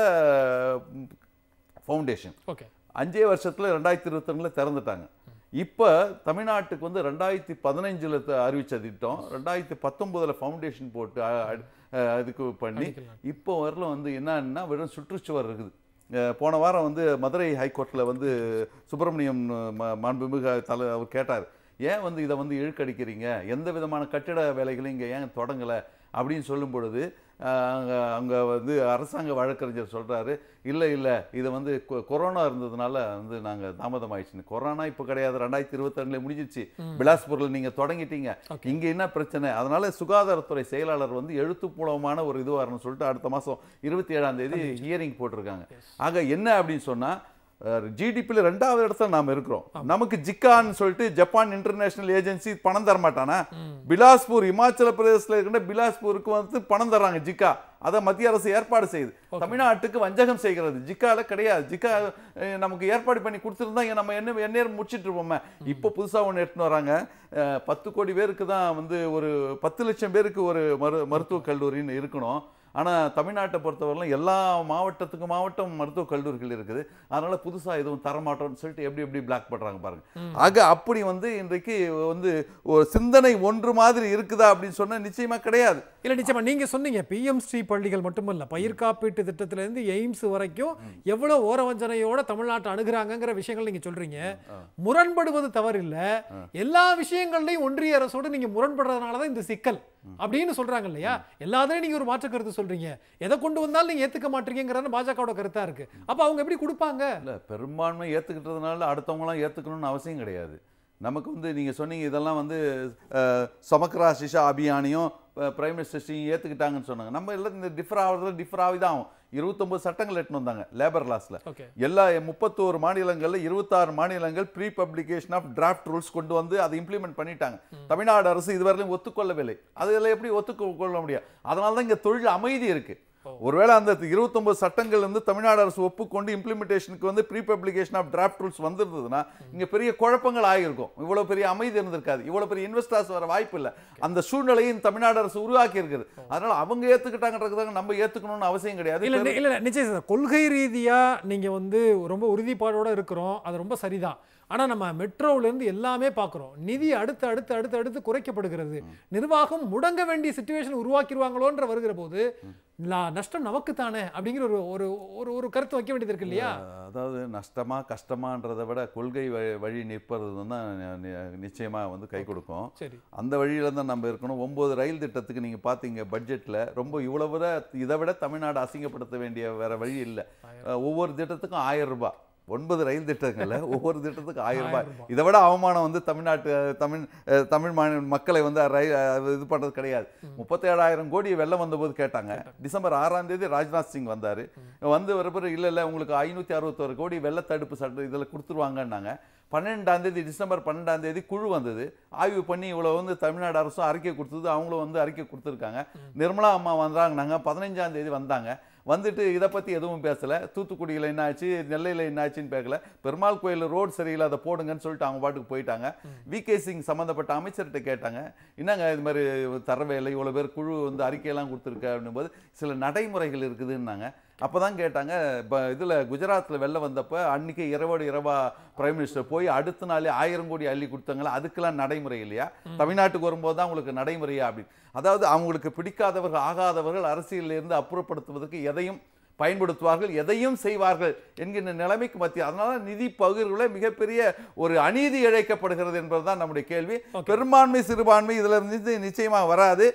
ஃபவுண்டேஷன் ஓகே அஞ்சே வருஷத்துல ரெண்டாயிரத்தி இருபத்தொன்னுல திறந்துட்டாங்க இப்போ தமிழ்நாட்டுக்கு வந்து ரெண்டாயிரத்தி பதினஞ்சில் அறிவிச்ச திட்டம் ரெண்டாயிரத்தி பத்தொம்போதில் ஃபவுண்டேஷன் போட்டு அ- அ- அஹ் அதுக்கு பண்ணி இப்போ வரல வந்து என்னன்னா வெறும் சுற்றுச்சுவர் இருக்குது அஹ் போன வாரம் வந்து மதுரை ஹைகோர்ட்டில் வந்து சுப்பிரமணியம் ம- மாண்புமிகு தலை அவர் கேட்டார் ஏன் வந்து இதை வந்து இழுக்கடிக்கிறீங்க எந்த விதமான கட்டிட வேலைகளும் இங்கே ஏன் தொடங்கலை அப்படின்னு சொல்லும் பொழுது அங்கே அங்கே வந்து அரசாங்க வழக்கறிஞர் சொல்கிறாரு இல்லை இல்லை இது வந்து கொ- கொரோனா இருந்ததுனால வந்து நாங்கள் தாமதம் ஆயிடுச்சுன்னு கொரோனா இப்போ கிடையாது ரெண்டாயிரத்தி இருபத்தி முடிஞ்சிச்சு பிலாஸ்பூரில் நீங்கள் தொடங்கிட்டீங்க இங்கே என்ன பிரச்சனை அதனால சுகாதாரத்துறை செயலாளர் வந்து எழுத்துப்பூர்வமான ஒரு இது வரணும்னு சொல்லிட்டு அடுத்த மாதம் இருபத்தி ஏழாம் தேதி ஹியரிங் போட்டிருக்காங்க ஆக என்ன அப்படின்னு சொன்னால் ஜிடிபியில் ரெண்டாவது இடத்துல நாம் இருக்கிறோம் நமக்கு ஜிக்கான்னு சொல்லிட்டு ஜப்பான் இன்டர்நேஷனல் ஏஜென்சி பணம் தர மாட்டானா பிலாஸ்பூர் இமாச்சல பிரதேசத்தில் இருக்கின்ற பிலாஸ்பூருக்கு வந்து பணம் தர்றாங்க ஜிக்கா அதை மத்திய அரசு ஏற்பாடு செய்யுது தமிழ்நாட்டுக்கு வஞ்சகம் செய்கிறது ஜிக்கால கிடையாது ஜிக்கா அஹ், நமக்கு ஏற்பாடு பண்ணி கொடுத்துருந்தா இங்க நம்ம என்ன எந்நேரம் முடிச்சிட்டு இருப்போமே இப்போ புதுசா ஒன்று எடுத்துன்னு வராங்க அஹ், பத்து கோடி பேருக்கு தான் வந்து ஒரு பத்து லட்சம் பேருக்கு ஒரு மரு மருத்துவக் கல்லூரின்னு இருக்கணும் ஆனா தமிழ்நாட்டை பொறுத்தவரையிலும் எல்லா மாவட்டத்துக்கு மாவட்டம் மருத்துவக் கல்லூரிகள் இருக்குது அதனால புதுசா எதுவும் தரமாட்டோம்னு சொல்லிட்டு எப்படி எப்படி பிளாக் பண்றாங்க பாருங்க ஆக அப்படி வந்து இன்றைக்கு வந்து ஒரு சிந்தனை ஒன்று மாதிரி இருக்குதா அப்படின்னு சொன்னா நிச்சயமா கிடையாது இல்ல நிச்சயமா நீங்க சொன்னீங்க பிஎம்ஸ்ரீ பள்ளிகள் மட்டுமல்ல பயிர் காப்பீட்டு திட்டத்துல இருந்து எய்ம்ஸ் வரைக்கும் எவ்வளவு ஓரவஞ்சனையோட தமிழ்நாட்டை அணுகுறாங்கங்கிற விஷயங்கள் நீங்க சொல்றீங்க முரண்படுவது தவறில்ல எல்லா விஷயங்கள்லயும் ஒன்றிய அரசோட நீங்க முரண்படுறதுனால தான் இந்த சிக்கல் அப்படின்னு சொல்றாங்க இல்லையா எல்லாத்துலயும் நீங்க ஒரு மாற்று கருத்து சொல்றீங்க எதை கொண்டு வந்தாலும் நீங்க ஏத்துக்க மாட்டீங்கிறது பாஜகவோட கருத்தா இருக்கு அப்ப அவங்க எப்படி கொடுப்பாங்க இல்ல பெரும்பான்மை ஏத்துக்கிட்டதுனால அடுத்தவங்களாம் ஏத்துக்கணும்னு அவசியம் கிடையாது நமக்கு வந்து நீங்க சொன்னீங்க இதெல்லாம் வந்து அஹ், சமக்ரா சிஷா அபியானையும் பிரைம் மினிஸ்டர்ஸையும் ஏத்துக்கிட்டாங்கன்னு சொன்னாங்க நம்ம எல்லாம் இந்த டிஃபர் ஆகிறதுல டிஃபர் ஆகி தான் ஆகும் இருபத்தொன்பது சட்டங்கள் எட்டுன்னு வந்தாங்க லேபர் லாஸ்ல ஓகே எல்லா முப்பத்தோரு மாநிலங்கள்ல இருபத்தாறு மாநிலங்கள் pre publication of draft rules கொண்டு வந்து அதை இம்ப்ளிமெண்ட் பண்ணிட்டாங்க தமிழ்நாடு அரசு இதுவரையிலும் ஒத்துக்கொள்ளவில்லை அதில் எப்படி ஒத்துக்கொள்ள முடியாது அதனால தான் இங்க தொழில் அமைதி இருக்கு ஒருவேளை அந்த இருபத்தொன்பது சட்டங்கள் வந்து தமிழ்நாடு அரசு ஒப்புக்கொண்டு இம்ப்ளிமெண்டேஷனுக்கு வந்து pre publication of draft rules வந்திருந்ததுன்னா இங்க பெரிய குழப்பங்கள் ஆகியிருக்கும் இவ்வளவு பெரிய அமைதி இருந்திருக்காது இவ்வளவு பெரிய இன்வெஸ்டர்ஸ் வர வாய்ப்பு இல்லை அந்த சூழ்நிலையை இந்த தமிழ்நாடு அரசு உருவாக்கி இருக்குது அதனால அவங்க ஏத்துக்கிட்டாங்கன்றதுக்காக நம்ம ஏத்துக்கணும்னு அவசியம் கிடையாது இல்ல இல்ல இல்ல, நிச்சயம் சார் கொள்கை ரீதியா நீங்க வந்து ரொம்ப உறுதிப்பாடோட இருக்கிறோம் அது ரொம்ப சரிதான் ஆனா நம்ம மெட்ரோல இருந்து எல்லாமே பார்க்குறோம் நிதி அடுத்து அடுத்து அடுத்து அடுத்து குறைக்கப்படுகிறது நிர்வாகம் முடங்க வேண்டிய சுச்சுவேஷன் உருவாக்கிடுவாங்களோன்ற வருகிற போது லா- நஷ்டம் நமக்கு தானே அப்படிங்கிற ஒரு ஒரு ஒரு ஒரு கருத்து வைக்க வேண்டியது இருக்கு இல்லையா அதாவது நஷ்டமா கஷ்டமான்றதை விட கொள்கை வழி- வழி நிற்பது தான் நி- நி- நிச்சயமா வந்து கை கொடுக்கும் சரி அந்த வழியில தான் நம்ம இருக்கணும் ஒன்பது ரயில் திட்டத்துக்கு நீங்க பாத்தீங்க பட்ஜெட்ல ரொம்ப இவ்வளவு விட இதை விட தமிழ்நாடு அசிங்கப்படுத்த வேண்டிய வேற வழி இல்லை ஒவ்வொரு திட்டத்துக்கும் ஆயிரம் ரூபாய் ஒன்பது ரயில் திட்டங்கள்ல ஒவ்வொரு திட்டத்துக்கு ஆயிரம் ரூபாய் ஆயிரம் இதை விட அவமானம் வந்து தமிழ்நாட்டு அஹ், தமிழ் அஹ், தமிழ் மாநில மக்களை வந்து ரயில் அஹ், இது பண்றது கிடையாது முப்பத்தேழாயிரம் கோடி வெள்ளம் வந்தபோது கேட்டாங்க டிசம்பர் ஆறாம் தேதி ராஜ்நாத் சிங் வந்தாரு வந்து வர பிறகு இல்ல இல்ல உங்களுக்கு ஐநூத்தி அறுபத்தோரு கோடி வெள்ள தடுப்பு சட்டம் இதுல கொடுத்துருவாங்கன்னாங்க பன்னெண்டாம் தேதி டிசம்பர் பன்னெண்டாம் தேதி குழு வந்தது ஆய்வு பண்ணி இவ்வளவு வந்து தமிழ்நாடு அரசும் அறிக்கை கொடுத்தது அவங்களும் வந்து அறிக்கை கொடுத்துருக்காங்க நிர்மலா அம்மா வந்தாங்கன்னாங்க பதினைஞ்சாம் தேதி வந்தாங்க வந்துட்டு இதை பற்றி எதுவும் பேசலை தூத்துக்குடியில் என்ன ஆச்சு நெல்லையில் என்ன ஆச்சுன்னு பேசல பெருமாள் கோயில் ரோடு சரியில்லை அதை போடுங்கன்னு சொல்லிட்டு அவங்க பாட்டுக்கு போயிட்டாங்க வி கே சிங் சம்மந்தப்பட்ட அமைச்சர்கிட்ட கேட்டாங்க என்னங்க இது மாதிரி தரவே இல்லை இவ்வளோ பேர் குழு வந்து அறிக்கையெல்லாம் கொடுத்துருக்க அப்படின்போது சில நடைமுறைகள் இருக்குதுன்னாங்க அப்பதான் கேட்டாங்க இப்போ இதுல குஜராத்ல வெள்ளம் வந்தப்ப அன்னைக்கு இரவோடு இரவா பிரைம் மினிஸ்டர் போய் அடுத்த நாளே ஆயிரம் கோடி அள்ளி கொடுத்தாங்களா அதுக்கெல்லாம் நடைமுறை இல்லையா தமிழ்நாட்டுக்கு வரும்போது தான் உங்களுக்கு நடைமுறையா அப்படி அதாவது அவங்களுக்கு பிடிக்காதவர்கள் ஆகாதவர்கள் அரசியலில் இருந்து அப்புறப்படுத்துவதற்கு எதையும் பயன்படுத்துவார்கள் எதையும் செய்வார்கள் என்கின்ற நிலைமைக்கு மத்திய அதனால நிதி பகிர்வுல மிகப்பெரிய ஒரு அநீதி இழைக்கப்படுகிறது என்பதுதான் நம்முடைய கேள்வி பெரும்பான்மை சிறுபான்மை இதுல இருந்து நிச்சயமா வராது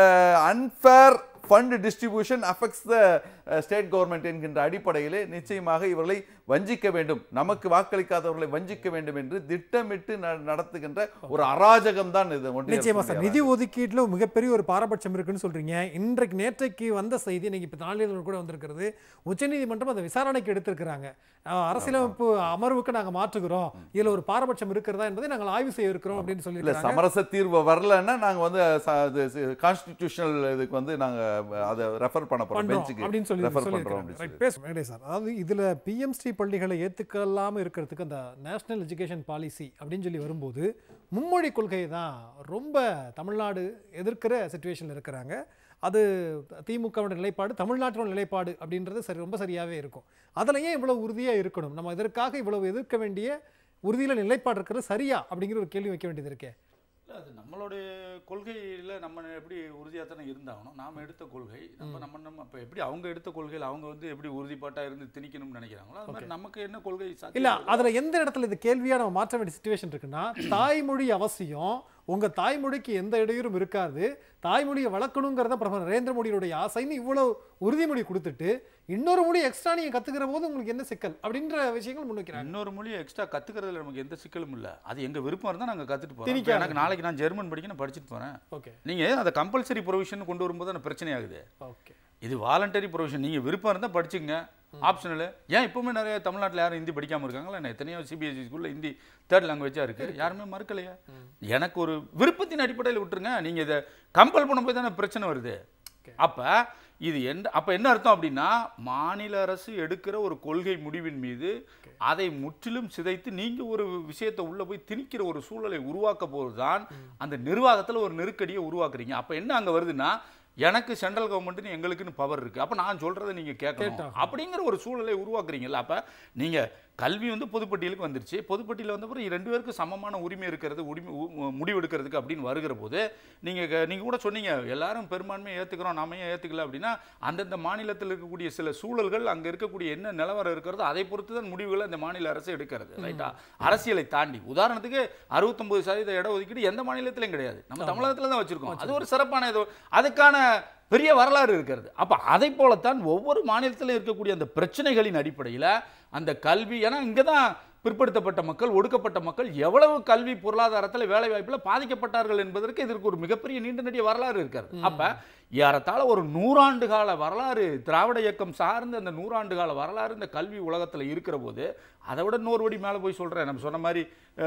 unfair fund distribution affects the state government என்கின்ற அடிப்படையிலே நிச்சயமாக இவர்களை வஞ்சிக்க வேண்டும் நமக்கு வாக்களிக்காதவர்களை வஞ்சிக்க வேண்டும் என்று திட்டமிட்டு ந- நடத்துகின்ற ஒரு அராஜகம் தான் இது ஒன்றிய நிச்சயமா சார் அரசினுடைய நிதி ஒதுக்கீட்டுல மிகப்பெரிய ஒரு பாரபட்சம் இருக்குன்னு சொல்றீங்க இன்றைக்கு நேற்றைக்கு வந்த செய்தி இன்னைக்கு இப்போ நாளிதழ் கூட வந்திருக்கிறது உச்சநீதிமன்றம் அதை விசாரணைக்கு எடுத்திருக்கிறாங்க அஹ், அரசியலமைப்பு அமர்வுக்கு நாங்க மாற்றுகிறோம் இதுல ஒரு பாரபட்சம் இருக்கிறதா என்பதை நாங்கள் ஆய்வு செய்ய இருக்கிறோம் அப்படின்னு இல்ல சொல்லியிருக்காங்க சமரச தீர்வு வரலன்னா நாங்க வந்து கான்ஸ்டிடியூஷனல் இதுக்கு வந்து நாங்க அதை ரெஃபர் பண்ண போறோம் பண்றோம் பெஞ்சுக்கு அப்படின்னு சொல்லி ரெஃபர் பண்றோம் சொல்லியிருக்காங்க அப்படின்னு ரைட் பேசும் வெங்கடேஷ் சார் அதாவது இதுல பிஎம்ஸ்டி பள்ளிகளை ஏத்துக்கலாம இருக்கிறதுக்கு அந்த நேஷனல் எஜுகேஷன் பாலிசி அப்படின்னு சொல்லி வரும்போது மும்மொழி கொள்கை தான் ரொம்ப தமிழ்நாடு எதிர்க்கிற சுச்சுவேஷன்ல இருக்கிறாங்க அது திமுகவோட நிலைப்பாடு தமிழ்நாட்டோட நிலைப்பாடு அப்படின்றது சரி ரொம்ப சரியாவே இருக்கும் அதுல ஏன் இவ்வளவு உறுதியா இருக்கணும் நம்ம இதற்காக இவ்வளவு எதிர்க்க வேண்டிய உறுதியில நிலைப்பாடு இருக்கிறது சரியா அப்படிங்கிற ஒரு கேள்வி வைக்க வேண்டியது இருக்கே இல்ல, அது நம்மளுடைய கொள்கையில் நம்ம எப்படி உறுதியாக தானே இருந்தாகணும் நாம் எடுத்த கொள்கை நம்ம நம்ம நம்ம இப்போ எப்படி அவங்க எடுத்த கொள்கையில் அவங்க வந்து எப்படி உறுதிப்பாட்டாக இருந்து திணிக்கணும்னு நினைக்கிறாங்களோ அது மாதிரி நமக்கு என்ன கொள்கை இல்ல சாத்தியம் அதுல எந்த இடத்துல இது கேள்வியா நம்ம மாற்ற வேண்டிய சுச்சுவேஷன் இருக்குன்னா தாய்மொழி அவசியம் உங்க தாய்மொழிக்கு எந்த இடையூறும் இருக்காது தாய்மொழியை வளர்க்கணுங்கிறத பிரதமர் நரேந்திர மோடியுடைய ஆசைன்னு இவ்வளவு உறுதிமொழி கொடுத்துட்டு இன்னொரு மொழி எக்ஸ்ட்ரா நீங்க கத்துக்கிற போது உங்களுக்கு என்ன சிக்கல் அப்படின்ற விஷயங்கள் முன்வைக்கிறாங்க இன்னொரு மொழியை எக்ஸ்ட்ரா கத்துக்கிறதுல நமக்கு எந்த சிக்கலும் இல்லை அது எங்க விருப்பம் இருந்தால் நாங்கள் கற்றுட்டு போகிறோம் திணிக்காது. எனக்கு நாளைக்கு நான் ஜெர்மன் படிக்க நான் படிச்சுட்டு போகிறேன் ஓகே நீங்கள் அதை கம்பல்சரி ப்ரொவிஷன் கொண்டு வரும்போது அந்த பிரச்சனை ஆகுது ஓகே இது வாலண்டரி ப்ரொவிஷன் நீங்கள் விருப்பம் இருந்தால் படிச்சுங்க ஆப்ஷனல் ஏன் இப்பவுமே நிறைய தமிழ்நாட்டில் யாரும் ஹிந்தி படிக்காமல் இருக்காங்களா என்ன எத்தனையோ சிபிஎஸ்சி ஸ்கூலில் ஹிந்தி தேர்ட் லாங்குவேஜாக இருக்குது யாருமே மறுக்கலையா எனக்கு ஒரு விருப்பத்தின் அடிப்படையில் விட்டுருங்க நீங்கள் இதை கம்பல் பண்ணும்போது தானே பிரச்சனை வருது அப்போ இது எந்த அப்போ என்ன அர்த்தம் அப்படின்னா மாநில அரசு எடுக்கிற ஒரு கொள்கை முடிவின் மீது அதை முற்றிலும் சிதைத்து நீங்கள் ஒரு விஷயத்தை உள்ளே போய் திணிக்கிற ஒரு சூழலை உருவாக்க போது தான் அந்த நிர்வாகத்தில் ஒரு நெருக்கடியை உருவாக்குறீங்க அப்போ என்ன அங்கே வருதுன்னா எனக்கு சென்ட்ரல் கவர்மெண்ட்னு எங்களுக்குன்னு பவர் இருக்கு அப்போ நான் சொல்றதை நீங்க கேட்கணும் கேட்டாகணும். அப்படிங்கிற ஒரு சூழலை உருவாக்குறீங்கல்ல அப்ப நீங்க கல்வி வந்து பொதுப்பட்டியலுக்கு வந்துருச்சு பொதுப்பட்டியல் வந்த பிறகு ரெண்டு பேருக்கு சமமான உரிமை இருக்கிறது உரிமை உ- முடிவெடுக்கிறதுக்கு அப்படின்னு வருகிற போது நீங்க க- நீங்க கூட சொன்னீங்க எல்லாரும் பெரும்பான்மையை ஏத்துக்கிறோம் நாம ஏன் ஏத்துக்கல அப்படின்னா அந்தந்த மாநிலத்தில் இருக்கக்கூடிய சில சூழல்கள் அங்க இருக்கக்கூடிய என்ன நிலவரம் இருக்கிறதோ அதை பொறுத்து தான் முடிவுகளை அந்த மாநில அரசு எடுக்கிறது ரைட்டா அரசியலை தாண்டி உதாரணத்துக்கு அறுபத்தொன்பது சதவீத இட ஒதுக்கீடு எந்த மாநிலத்திலும் கிடையாது நம்ம தமிழகத்துல தான் வச்சிருக்கோம் அது ஒரு சிறப்பான இது அதுக்கான பெரிய வரலாறு இருக்கிறது அப்ப அதை போலத்தான் ஒவ்வொரு மாநிலத்திலும் இருக்கக்கூடிய அந்த பிரச்சனைகளின் அடிப்படையில் அந்த கல்வி ஏன்னா இங்கே தான் பிற்படுத்தப்பட்ட மக்கள் ஒடுக்கப்பட்ட மக்கள் எவ்வளவு கல்வி பொருளாதாரத்தில் வேலை வாய்ப்பில் பாதிக்கப்பட்டார்கள் என்பதற்கு இதற்கு ஒரு மிகப்பெரிய நீண்ட நெடிய வரலாறு இருக்கிறது அப்ப ஏறத்தாழ ஒரு நூறாண்டு கால வரலாறு திராவிட இயக்கம் சார்ந்த அந்த நூறாண்டு கால வரலாறு இந்த கல்வி உலகத்தில் இருக்கிற போது அதை விட நூறு படி மேலே போய் சொல்கிறேன் நம்ம சொன்ன மாதிரி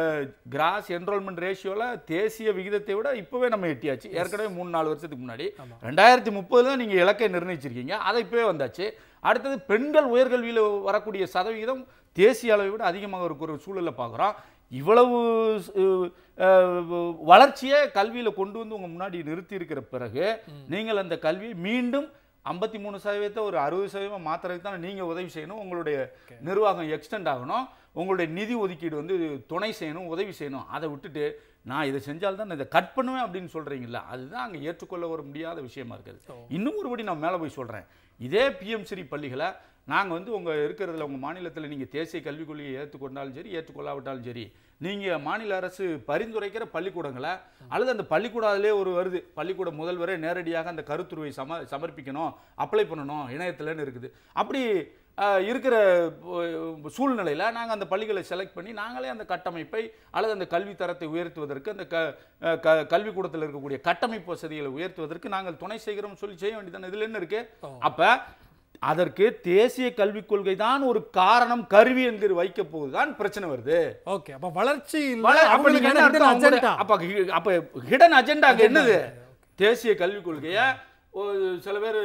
கிராஸ் என்ரோல்மெண்ட் ரேஷியோவில் தேசிய விகிதத்தை விட இப்போவே நம்ம எட்டியாச்சு ஏற்கனவே மூணு நாலு வருஷத்துக்கு முன்னாடி ரெண்டாயிரத்தி முப்பதுல நீங்கள் இலக்கை நிர்ணயிச்சிருக்கீங்க அதை இப்போவே வந்தாச்சு அடுத்தது பெண்கள் உயர்கல்வியில் வரக்கூடிய சதவிகிதம் தேசிய அளவை விட அதிகமாக இருக்கிற ஒரு சூழலை பார்க்குறோம் இவ்வளவு அஹ், அஹ், வளர்ச்சியை கல்வியில் கொண்டு வந்து உங்கள் முன்னாடி நிறுத்தி இருக்கிற பிறகு நீங்கள் அந்த கல்வியை மீண்டும் ஐம்பத்தி மூணு சதவீதத்தை ஒரு அறுபது சதவீதம் மாத்துறதுக்கு தான் நீங்கள் உதவி செய்யணும் உங்களுடைய நிர்வாகம் எக்ஸ்டெண்ட் ஆகணும் உங்களுடைய நிதி ஒதுக்கீடு வந்து துணை செய்யணும் உதவி செய்யணும் அதை விட்டுட்டு நான் இதை செஞ்சால்தான் நான் இதை கட் பண்ணுவேன் அப்படின்னு சொல்கிறீங்களா அதுதான் அங்கே ஏற்றுக்கொள்ள ஒரு முடியாத விஷயமா இருக்குது இன்னும் ஒருபடி நான் மேலே போய் சொல்கிறேன் இதே பிஎம் ஸ்ரீ பள்ளிகளை நாங்கள் வந்து உங்கள் இருக்கிறதுல உங்கள் மாநிலத்தில் நீங்கள் தேசிய கல்விக் கொள்கையை ஏற்றுக்கொண்டாலும் சரி ஏற்றுக்கொள்ளாவிட்டாலும் சரி நீங்கள் மாநில அரசு பரிந்துரைக்கிற பள்ளிக்கூடங்களை அல்லது அந்த பள்ளிக்கூடாதிலே ஒரு வருது பள்ளிக்கூட முதல்வரே நேரடியாக அந்த கருத்துருவை சம சமர்ப்பிக்கணும் அப்ளை பண்ணணும் இணையத்தில்னு இருக்குது அப்படி அஹ், இருக்கிற சூழ்நிலையில் நாங்கள் அந்த பள்ளிகளை செலக்ட் பண்ணி நாங்களே அந்த கட்டமைப்பை அல்லது அந்த கல்வி தரத்தை உயர்த்துவதற்கு அந்த க அஹ், க கல்விக்கூடத்தில் இருக்கக்கூடிய கட்டமைப்பு வசதிகளை உயர்த்துவதற்கு நாங்கள் துணை செய்கிறோம் சொல்லி செய்ய வேண்டியதானே இதில் என்ன இருக்கு அப்ப அதற்கு தேசிய கல்விக் கொள்கை தான் ஒரு காரணம் கருவி என்கிற வைக்க போதுதான் பிரச்சனை வருது ஓகே அப்ப வளர்ச்சி இல்ல வள- அப்ப அவங்களுக்கு நீங்க என்ன என்ன அர்த்தம்? hidden agenda? அவங்களுடைய- அப்ப ஹி- அப்ப ஹிடன் அஜெண்டா அங்க என்னது தேசிய கல்விக் கொள்கைய ஒரு சில பேர்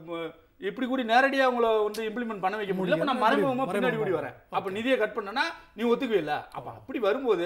இப்படி கூடி நேரடியா அவங்கள வந்து இம்ப்ளிமெண்ட் பண்ண வைக்க முடியல அப்ப நான் மறைமுகமா பின்னாடி கூடி வரேன் அப்ப நிதியை கட் பண்ணனா நீ ஒத்துக்குவில்ல அப்ப அப்படி வரும்போது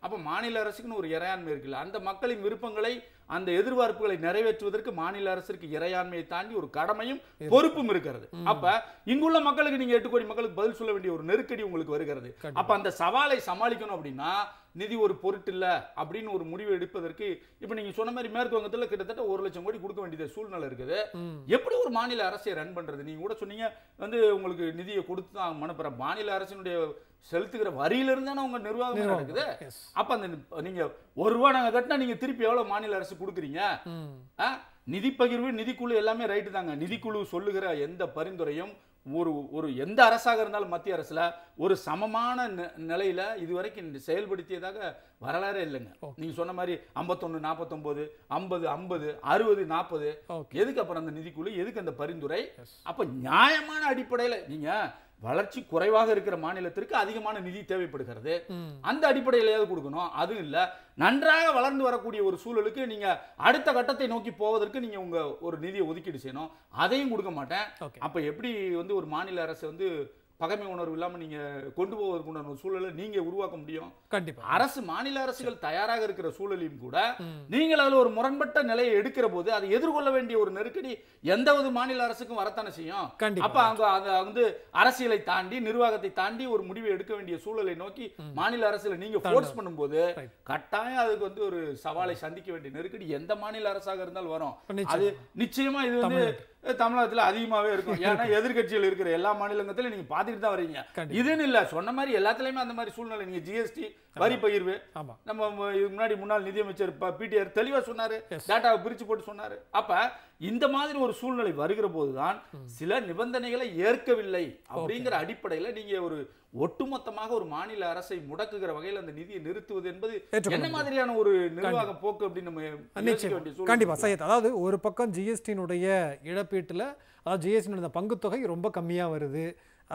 அப்ப மாநில அரசுக்குன்னு ஒரு இறையாண்மை இருக்குல்ல அந்த மக்களின் விருப்பங்களை அந்த எதிர்பார்ப்புகளை நிறைவேற்றுவதற்கு மாநில அரசிற்கு இறையாண்மையை தாண்டி ஒரு கடமையும் பொறுப்பும் இருக்கிறது அப்ப இங்குள்ள மக்களுக்கு நீங்க எட்டு கோடி மக்களுக்கு பதில் சொல்ல வேண்டிய ஒரு நெருக்கடி உங்களுக்கு வருகிறது கண்டிப்பா. அப்ப அந்த சவாலை சமாளிக்கணும் அப்படின்னா நிதி ஒரு பொருட்டு இல்ல அப்படின்னு ஒரு முடிவு எடுப்பதற்கு இப்ப நீங்க சொன்ன மாதிரி மேற்கு வங்கத்துல கிட்டத்தட்ட ஒரு லட்சம் கோடி கொடுக்க வேண்டியது சூழ்நிலை இருக்குது ம். எப்படி ஒரு மாநில அரசை ரன் பண்றது நீங்க கூட சொன்னீங்க வந்து உங்களுக்கு நிதியை கொடுத்து தான் மனுப்புற மாநில அரசினுடைய செலுத்துகிற வரியிலிருந்து தானே உங்க நிர்வாகம் நடக்குது Yes. அப்ப அந்த நி- நீங்க ஒரு ரூபா நாங்க கட்டினா நீங்க திருப்பி எவ்வளவு மாநில அரசு கொடுக்குறீங்க ம். ஆ? நிதி பகிர்வு நிதிக்குழு எல்லாமே ரைட்டு தாங்க நிதிக்குழு சொல்லுகிற எந்த பரிந்துரையும் ஒரு ஒரு எந்த அரசாக இருந்தாலும் மத்திய அரசுல ஒரு சமமான நி- நிலையில இதுவரைக்கும் செயல்படுத்தியதாக வரலாறே இல்லைங்க Okay. நீங்க சொன்ன மாதிரி ஐம்பத்தொன்னு நாற்பத்தொன்பது ஐம்பது ஐம்பது அறுபது நாற்பது ஓகே எதுக்கு அப்புறம் அந்த நிதிக்குழு எதுக்கு அந்த பரிந்துரை Yes. அப்ப நியாயமான அடிப்படையில நீங்க வளர்ச்சி குறைவாக இருக்கிற மாநிலத்திற்கு அதிகமான நிதி தேவைப்படுகிறது ம். அந்த அடிப்படையிலேயாவது கொடுக்கணும் அதுவும் இல்ல நன்றாக வளர்ந்து வரக்கூடிய ஒரு சூழலுக்கு நீங்க அடுத்த கட்டத்தை நோக்கி போவதற்கு நீங்க உங்க ஒரு நிதியை ஒதுக்கீடு செய்யணும் அதையும் கொடுக்க மாட்டேன் ஓகே அப்ப எப்படி வந்து ஒரு மாநில அரசு வந்து பகைமை உணர்வு இல்லாம நீங்க கொண்டு போவதற்குண்டான ஒரு சூழலை நீங்க உருவாக்க முடியும் கண்டிப்பா அரசு மாநில அரசுகள் தயாராக இருக்கிற சூழலையும் கூட ம். நீங்கள் அதுல ஒரு முரண்பட்ட நிலையை எடுக்கிற போது அதை எதிர்கொள்ள வேண்டிய ஒரு நெருக்கடி எந்த ஒரு மாநில அரசுக்கும் வரத்தானே செய்யும் கண்டிப்பா. அப்ப அங்க அங்க வந்து அரசியலை தாண்டி நிர்வாகத்தை தாண்டி ஒரு முடிவை எடுக்க வேண்டிய சூழலை நோக்கி மாநில அரசுல நீங்க ஃபோர்ஸ் பண்ணும்போது Right. கட்டாயம் அதுக்கு வந்து ஒரு சவாலை சந்திக்க வேண்டிய நெருக்கடி எந்த மாநில அரசாக இருந்தாலும் வரும் நிச்சயமா. அது நிச்சயமா இது வந்து தமிழகத்துல அதிகமாவே இருக்கும் ஏன்னா எதிர்க்கட்சிகள் இருக்கிற எல்லா மாநிலங்கத்திலும் நீங்க பாத்துக்கிட்டு தான் வரீங்க கண்டிப்பா. இதுன்னு இல்ல சொன்ன மாதிரி எல்லாத்துலயுமே அந்த மாதிரி சூழ்நிலை நீங்க ஜிஎஸ்டி வரி பகிர்வு ஆமா நம்ம ம- இதுக்கு முன்னாடி முன்னாள் நிதியமைச்சர் பிடிஆர் தெளிவா சொன்னாரு Yes. டேட்டாவை பிரிச்சு போட்டு சொன்னாரு அப்ப இந்த மாதிரி ஒரு சூழ்நிலை வருகிற போதுதான் சில நிபந்தனைகளை ஏற்கவில்லை அப்படிங்கிற அடிப்படையில நீங்க ஒரு ஒட்டுமொத்தமாக ஒரு மாநில அரசை முடக்குகிற வகையில் அந்த நிதியை நிறுத்துவது என்பது ஏற்றுக்கொள்ள என்ன மாதிரியான ஒரு நிர்வாக போக்கு அப்படின்னு நம்ம யோசிக்க நிச்சயம் வேண்டிய சூழல் கண்டிப்பா இருக்கு. சையத் அதாவது ஒரு பக்கம் ஜிஎஸ்டியினுடைய இழப்பீட்டுல அதாவது ஜிஎஸ்டியினுடைய பங்குத்தொகை ரொம்ப கம்மியா வருது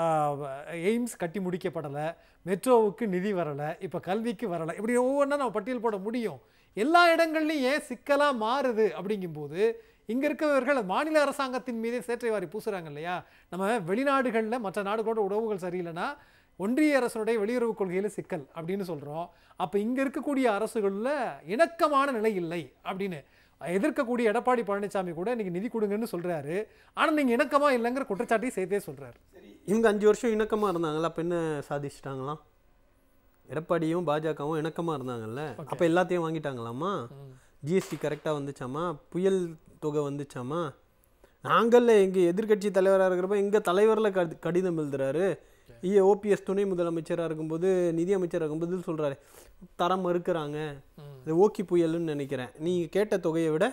எய்ம்ஸ் கட்டி முடிக்கப்படலை மெட்ரோவுக்கு நிதி வரலை இப்போ கல்விக்கு வரலை இப்படி ஒவ்வொன்றா நம்ம பட்டியல் போட முடியும் எல்லா இடங்கள்லையும் ஏன் சிக்கலாக மாறுது அப்படிங்கும்போது இங்கே இருக்கவர்கள் மாநில அரசாங்கத்தின் மீதே சேற்றை வாரி பூசுறாங்க இல்லையா நம்ம வெளிநாடுகளில் மற்ற நாடுகளோட உறவுகள் சரியில்லைன்னா ஒன்றிய அரசனுடைய வெளியுறவு கொள்கையில் சிக்கல் அப்படின்னு சொல்கிறோம் அப்போ இங்கே இருக்கக்கூடிய அரசுகளில் இணக்கமான நிலை இல்லை அப்படின்னு எதிர்க்கக்கூடிய எடப்பாடி பழனிசாமி கூட இன்னைக்கு நிதி கொடுங்கன்னு சொல்றாரு ஆனா நீங்க இணக்கமா இல்லைங்கிற குற்றச்சாட்டையும் சேர்த்தே சொல்றாரு இவங்க அஞ்சு வருஷம் இணக்கமாக இருந்தாங்களா அப்போ என்ன சாதிச்சிட்டாங்களாம் எடப்பாடியும் பாஜகவும் இணக்கமாக இருந்தாங்கல்ல அப்போ எல்லாத்தையும் வாங்கிட்டாங்களாமா ஜிஎஸ்டி கரெக்டாக வந்துச்சாமா புயல் தொகை வந்துச்சாமா நாங்கள்ல எங்கள் எதிர்க்கட்சி தலைவராக இருக்கிறப்ப எங்கள் தலைவரில் கடி கடிதம் எழுதுறாரு இ ஓபிஎஸ் துணை முதலமைச்சராக இருக்கும்போது நிதி அமைச்சராக இருக்கும்போது சொல்கிறாரு தரம் மறுக்கிறாங்க இது ஓகி புயல்னு நினைக்கிறேன் நீங்கள் கேட்ட தொகையை விட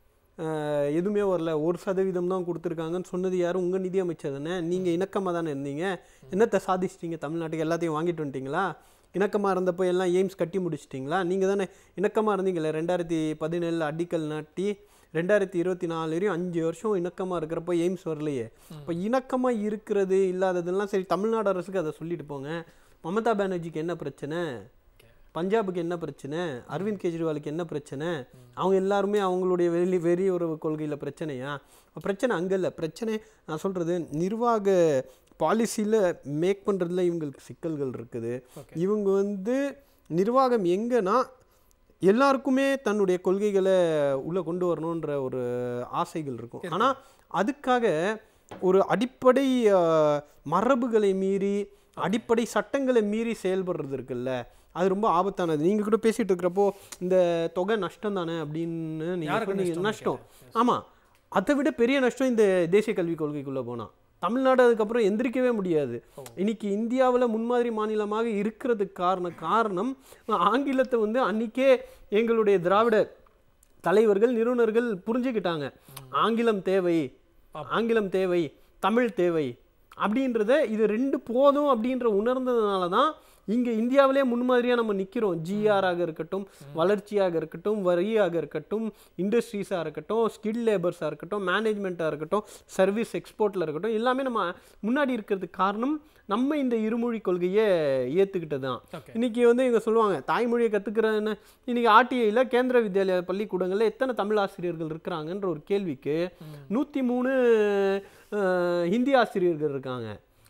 அஹ், எதுவுமே வரல ஒரு சதவீதம் தான் கொடுத்துருக்காங்கன்னு சொன்னது யாரும் உங்கள் நிதி அமைச்சர் தானே நீங்கள் இணக்கமாக தானே இருந்தீங்க என்னத்தை சாதிச்சிட்டீங்க தமிழ்நாட்டுக்கு எல்லாத்தையும் வாங்கிட்டு வந்துட்டீங்களா இணக்கமாக இருந்தப்போ எல்லாம் எய்ம்ஸ் கட்டி முடிச்சிட்டிங்களா நீங்கள் தானே இணக்கமாக இருந்தீங்களே ரெண்டாயிரத்தி பதினேழில் அடிக்கல் நாட்டி ரெண்டாயிரத்தி இருபத்தி நாலு வரையும் அஞ்சு வருஷம் இணக்கமாக இருக்கிறப்போ எய்ம்ஸ் வரலையே இப்போ இணக்கமாக இருக்கிறது இல்லாததெல்லாம் சரி தமிழ்நாடு அரசுக்கு அதை சொல்லிட்டு போங்க மமதா பானர்ஜிக்கு என்ன பிரச்சனை பஞ்சாபுக்கு என்ன பிரச்சனை அரவிந்த் கெஜ்ரிவாலுக்கு என்ன பிரச்சனை அவங்க எல்லாருமே அவங்களுடைய வெளி வெறி உறவு கொள்கையில் பிரச்சனையா பிரச்சனை அங்கே இல்லை பிரச்சனை நான் சொல்கிறது நிர்வாக பாலிசியில் மேக் பண்ணுறதுல இவங்களுக்கு சிக்கல்கள் இருக்குது இவங்க வந்து நிர்வாகம் எங்கன்னா எல்லாருக்குமே தன்னுடைய கொள்கைகளை உள்ளே கொண்டு வரணுன்ற ஒரு ஆசைகள் இருக்கும் ஆனால் அதுக்காக ஒரு அடிப்படை அஹ், மரபுகளை மீறி அடிப்படை சட்டங்களை மீறி செயல்படுறது இருக்குல்ல அது ரொம்ப ஆபத்தானது நீங்கள் கூட பேசிட்டு இருக்கிறப்போ இந்த தொகை நஷ்டம் தானே அப்படின்னு நீங்கள் யாருக்கு சொன்னீங்க நஷ்டம் நஷ்டம் ஆமாம் அதை விட பெரிய நஷ்டம் இந்த தேசிய கல்விக் கொள்கைக்குள்ளே போனால் தமிழ்நாடு அதுக்கப்புறம் எந்திரிக்கவே முடியாது இன்னைக்கு இந்தியாவில் முன்மாதிரி மாநிலமாக இருக்கிறதுக்கு காரணம் காரணம் ஆங்கிலத்தை வந்து அன்னைக்கே எங்களுடைய திராவிட தலைவர்கள் நிறுவனர்கள் புரிஞ்சுக்கிட்டாங்க ஆங்கிலம் தேவை ஆங்கிலம் தேவை தமிழ் தேவை அப்படின்றத இது ரெண்டு போதும் அப்படின்ற உணர்ந்ததுனால தான் இங்கே இந்தியாவிலே முன்மாதிரியாக நம்ம நிற்கிறோம் ஜிஆராக இருக்கட்டும் வளர்ச்சியாக இருக்கட்டும் வரியாக இருக்கட்டும் இண்டஸ்ட்ரீஸாக இருக்கட்டும் ஸ்கில் லேபர்ஸாக இருக்கட்டும் மேனேஜ்மெண்ட்டாக இருக்கட்டும் சர்வீஸ் எக்ஸ்போர்ட்டில் இருக்கட்டும் எல்லாமே நம்ம முன்னாடி இருக்கிறதுக்கு காரணம் நம்ம இந்த இருமொழி கொள்கையை ஏற்றுக்கிட்டது தான் Okay. இன்னைக்கு வந்து இவங்க சொல்லுவாங்க தாய்மொழியை கற்றுக்கிறன்னு இன்னைக்கு ஆர்டிஐயில் கேந்திர வித்யாலயா பள்ளிக்கூடங்களில் எத்தனை தமிழ் ஆசிரியர்கள் இருக்கிறாங்கன்ற ஒரு கேள்விக்கு நூற்றி மூணு ஹிந்தி ஆசிரியர்கள் இருக்காங்க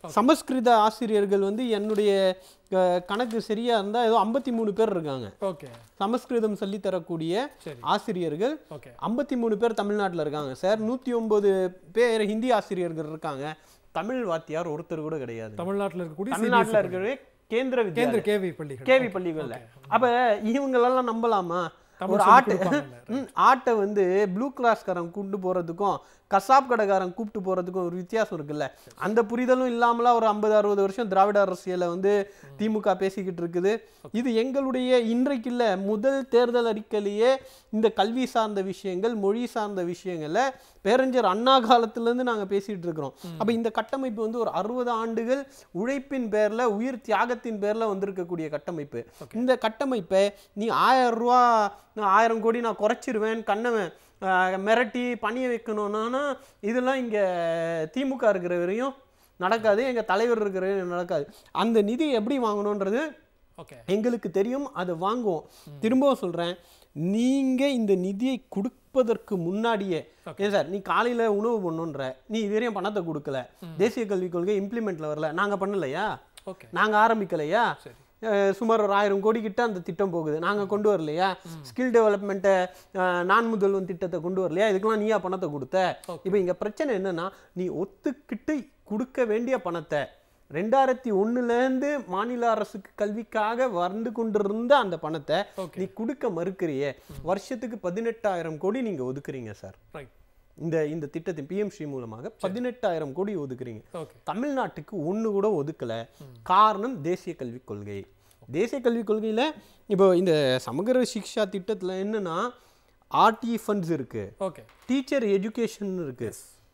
சமஸ்கிருத ஆசிரியர்கள் வந்து என்னுடைய அஹ், கணக்கு சரியா இருந்தா ஏதோ ஐம்பத்தி மூணு பேர் இருக்காங்க ஓகே சமஸ்கிருதம் சொல்லித் தரக்கூடிய சரி ஆசிரியர்கள் ஓகே ஐம்பத்தி மூணு பேர் தமிழ்நாட்டுல இருக்காங்க சார் நூத்தி ஒன்பது பேர் ஹிந்தி ஆசிரியர்கள் இருக்காங்க தமிழ் வாத்தியார் ஒருத்தர் கூட கிடையாது தமிழ்நாட்டுல இருக்கக்கூடிய தமிழ்நாட்டுல CBSE இருக்கிற கேந்திர கேந்திர வித்யாலயா கேவி பள்ளிகள் கேவி பள்ளிகள்ல அப்ப இவங்களெல்லாம் நம்பலாமா தமிழ் ஒரு சொல்லிக் ஆட்டை கொடுப்பாங்கல்ல. ம், ஆட்டை வந்து ப்ளூ கிளாஸ்காரன் கூப்பிட்டு போறதுக்கும் கசாப் கடைக்காரன் கூப்பிட்டு போறதுக்கும் ஒரு வித்தியாசம் இருக்குல்ல அந்த புரிதலும் இல்லாமலாம் ஒரு ஐம்பது அறுபது வருஷம் திராவிட அரசியலை வந்து திமுக பேசிக்கிட்டு இருக்குது இது எங்களுடைய இன்றைக்கு இல்ல முதல் தேர்தல் அறிக்கையிலேயே இந்த கல்வி சார்ந்த விஷயங்கள் மொழி சார்ந்த விஷயங்களை பேரஞ்சர் அண்ணா காலத்துல இருந்து நாங்க பேசிட்டு இருக்கிறோம் அப்ப இந்த கட்டமைப்பு வந்து ஒரு அறுபது ஆண்டுகள் உழைப்பின் பேர்ல உயிர் தியாகத்தின் பேர்ல வந்திருக்கக்கூடிய கட்டமைப்பு இந்த கட்டமைப்பை நீ ஆயிரம் ரூபா நான் ஆயிரம் கோடி நான் குறைச்சிருவேன் கண்ணவன் ஆஹ், மிரட்டி பணிய வைக்கணும்னா இதெல்லாம் இங்க திமுக இருக்கிற வரையும் நடக்காது எங்க தலைவர் இருக்கிற வரையும் நடக்காது அந்த நிதி எப்படி வாங்கணுன்றது ஓகே எங்களுக்கு தெரியும் அதை வாங்குவோம் திரும்பவும் சொல்றேன் நீங்க இந்த நிதியை கொடுப்பதற்கு முன்னாடியே ஏன் சார் நீ காலையில உணவு பண்ணுன்ற நீ இதுவரையும் பணத்தை கொடுக்கல தேசிய கல்விக் கொள்கை இம்ப்ளிமெண்ட்ல வரல நாங்க பண்ணலையா ஓகே நாங்க ஆரம்பிக்கலையா சரி அஹ் சுமார் ஒரு ஆயிரம் கோடி கிட்ட அந்த திட்டம் போகுது நாங்க கொண்டு வரலையா ஸ்கில் டெவலப்மெண்ட்டை நான் முதல்வன் திட்டத்தை கொண்டு வரலையா இதுக்கெல்லாம் நீயா பணத்தை கொடுத்த இப்போ இங்க பிரச்சனை என்னன்னா நீ ஒத்துக்கிட்டு கொடுக்க வேண்டிய பணத்தை ரெண்டாயிரத்தி ஒண்ணுலேருந்து மாநில அரசுக்கு கல்விக்காக வந்து கொண்டிருந்த அந்த பணத்தை Okay. நீ கொடுக்க மறுக்கிறியே வருஷத்துக்கு பதினெட்டாயிரம் கோடி நீங்க ஒதுக்குறீங்க சார் ரைட் இந்த இந்த திட்டத்தின் பிஎம்ஸ்ரீ மூலமாக பதினெட்டாயிரம் கோடி ஒதுக்குறீங்க ஓகே தமிழ்நாட்டுக்கு ஒன்று கூட ஒதுக்கல காரணம் தேசிய கல்விக் கொள்கை தேசிய கல்விக் கொள்கையில இப்போ இந்த சமகர சிக்ஷா திட்டத்துல என்னன்னா ஆர்டி ஃபண்ட்ஸ் இருக்கு ஓகே டீச்சர் எஜுகேஷன் இருக்கு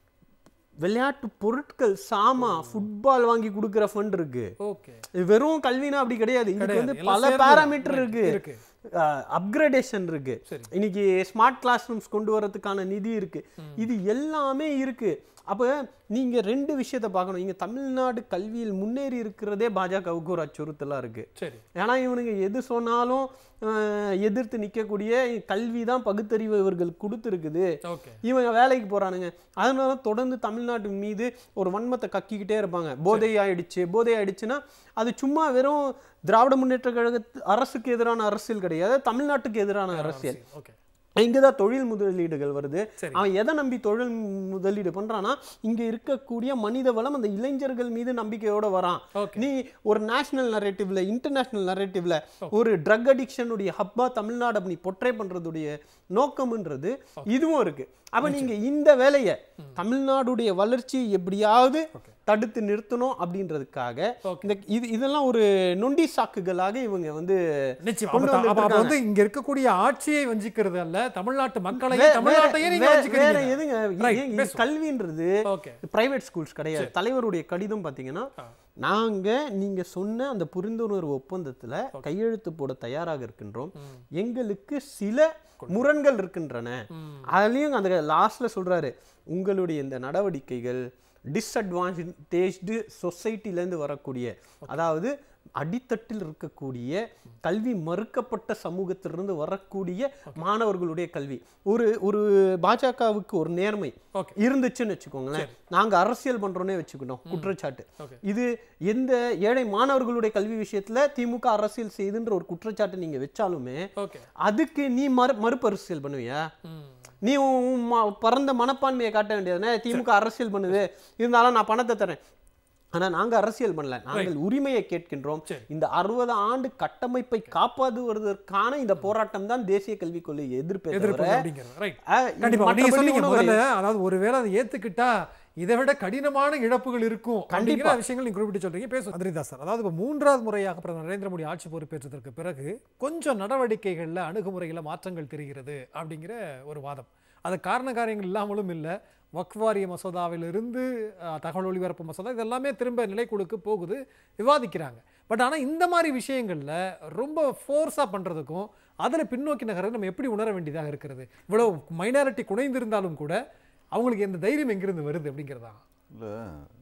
விளையாட்டு பொருட்கள் சாமா ஃபுட்பால் வாங்கி கொடுக்குற ஃபண்ட் இருக்கு ஓகே இது வெறும் கல்வினா அப்படி கிடையாது இதுக்கு கிடையாது. வந்து எல்லாம் பல சேர்ந்து பேராமீட்டர் தான் இருக்கு இருக்கு. அப்கிரேடேஷன் இருக்கு சரி. இன்னைக்கு ஸ்மார்ட் கிளாஸ் ரூம்ஸ் கொண்டு வரதுக்கான நிதி இருக்கு இது எல்லாமே இருக்கு அப்ப நீங்க ரெண்டு விஷயத்தை பார்க்கணும் இங்க தமிழ்நாடு கல்வியில் முன்னேறி இருக்கிறதே பாஜகவுக்கு ஒரு அச்சுறுத்தலா இருக்கு சரி ஏன்னா இவனுங்க எது சொன்னாலும் அஹ், எதிர்த்து நிற்கக்கூடிய கல்வி தான் பகுத்தறிவு இவர்கள் கொடுத்துருக்குது ஓகே இவங்க வேலைக்கு போறானுங்க அதனால தான் தொடர்ந்து தமிழ்நாட்டு மீது ஒரு வன்மத்தை கக்கிக்கிட்டே இருப்பாங்க போதை ஆயிடுச்சு போதை ஆயிடுச்சுன்னா அது சும்மா வெறும் திராவிட முன்னேற்ற கழக அரசுக்கு எதிரான அரசியல் கிடையாது தமிழ்நாட்டுக்கு எதிரான அரசியல் ஓகே இங்கதான் தொழில் முதலீடுகள் வருது சரி. அவன் எதை நம்பி தொழில் முதலீடு பண்றான்னா இங்க இருக்கக்கூடிய மனித வளம் அந்த இளைஞர்கள் மீது நம்பிக்கையோட வரான் ஓகே நீ ஒரு நேஷனல் நரேட்டிவ்ல இன்டர்நேஷனல் நரேட்டிவ்ல ஒரு ட்ரக் அடிக்ஷனுடைய ஹப்பா தமிழ்நாடு நீ பொட்ரே பண்றதுடைய நோக்கம்ன்றது இதுவும் இருக்கு அப்ப நீங்க இந்த வேலையை தமிழ்நாடுடைய வளர்ச்சி எப்படியாவது தடுத்து நிறுத்தணும் அப்படின்றதுக்காக Okay. இந்த இது இதெல்லாம் ஒரு நொண்டி சாக்குகளாக இவங்க வந்து நிச்சயம் கொண்டு அப்ப த- அப்ப- அப்ப வந்துட்டு வந்து இங்க இருக்கக்கூடிய ஆட்சியை வஞ்சிக்கிறது அல்ல தமிழ்நாட்டு மக்களையும் வே- தமிழ்நாட்டையே நீங்க வேற- வேற வஞ்சிக்கிறீங்க எதுங்க Right, ஏன் இது பேசுவோம். கல்வின்றது ஓகே பிரைவேட் ஸ்கூல்ஸ் கிடையாது தலைவருடைய கடிதம் பார்த்தீங்கன்னா ஆ. நாங்க நீங்க சொன்ன அந்த புரிந்துணர்வு ஒப்பந்தத்துல கையெழுத்து போட தயாராக இருக்கின்றோம் எங்களுக்கு சில முரண்கள் இருக்கின்றன அதுலயும் அந்த லாஸ்ட்ல சொல்றாரு உங்களுடைய இந்த நடவடிக்கைகள் டிஸ்அட்வான்டேஜ்டு சொசைட்டிலேருந்து வரக்கூடிய அதாவது அடித்தட்டில் இருக்கக்கூடிய கல்வி மறுக்கப்பட்ட சமூகத்திலிருந்து வரக்கூடிய மாணவர்களுடைய கல்வி ஒரு ஒரு பாஜகவுக்கு ஒரு நேர்மை ஓகே இருந்துச்சுன்னு வச்சுக்கோங்களேன் நாங்க அரசியல் பண்றோன்னே வச்சுக்கிட்டோம் குற்றச்சாட்டு ஓகே இது எந்த ஏழை மாணவர்களுடைய கல்வி விஷயத்துல திமுக அரசியல் செய்துன்ற ஒரு குற்றச்சாட்டு நீங்க வச்சாலுமே ஓகே அதுக்கு நீ மறு மறுபரிசியல் பண்ணுவியா ம் நீ உன் உன் ம- பரந்த மனப்பான்மையை காட்ட வேண்டியதுனே திமுக அரசியல் பண்ணுது இருந்தாலும் நான் பணத்தை தரேன் ஆனா நாங்க அரசியல் பண்ணல நாங்கள் உரிமையை கேட்கின்றோம் சரி. இந்த அறுபது ஆண்டு கட்டமைப்பை காப்பாற்றுவதற்கான இந்த போராட்டம் தான் தேசிய கல்விக் கொள்கை எதிர்ப்பே எதிர்ப்பு தவிர அப்படிங்கிறது ரைட் அஹ், இது கண்டிப்பா நீங்க மற்றபடி சொன்னீங்க ஒண்ணும் முதல்ல அதாவது ஒருவேளை அதை ஏத்துக்கிட்டா இதை விட கடினமான இழப்புகள் இருக்கும் அப்படிங்கிற கண்டிப்பா. விஷயங்கள் நீங்க குறிப்பிட்டு சொல்றீங்க பேசும் மதுரிதாஸ் சார் அதாவது இப்போ மூன்றாவது முறையாக பிரதமர் நரேந்திர மோடி ஆட்சி பொறுப்பேற்றதற்கு பிறகு கொஞ்சம் நடவடிக்கைகள்ல அணுகுமுறைகளில் மாற்றங்கள் தெரிகிறது அப்படிங்கிற ஒரு வாதம் அது காரண காரியங்கள் இல்லாமலும் இல்லை வக்வாரிய மசோதாவிலிருந்து அஹ், தகவல் ஒளிபரப்பு மசோதா இதெல்லாமே திரும்ப நிலைக்குழுக்கு போகுது விவாதிக்கிறாங்க பட் ஆனால் இந்த மாதிரி விஷயங்களில் ரொம்ப ஃபோர்ஸாக பண்ணுறதுக்கும் அதில் பின்னோக்கி நகர்றது நம்ம எப்படி உணர வேண்டியதாக இருக்கிறது இவ்வளோ மைனாரிட்டி குறைந்திருந்தாலும் கூட அவங்களுக்கு எந்த தைரியம் எங்கிருந்து வருது அப்படிங்கிறதா இல்லை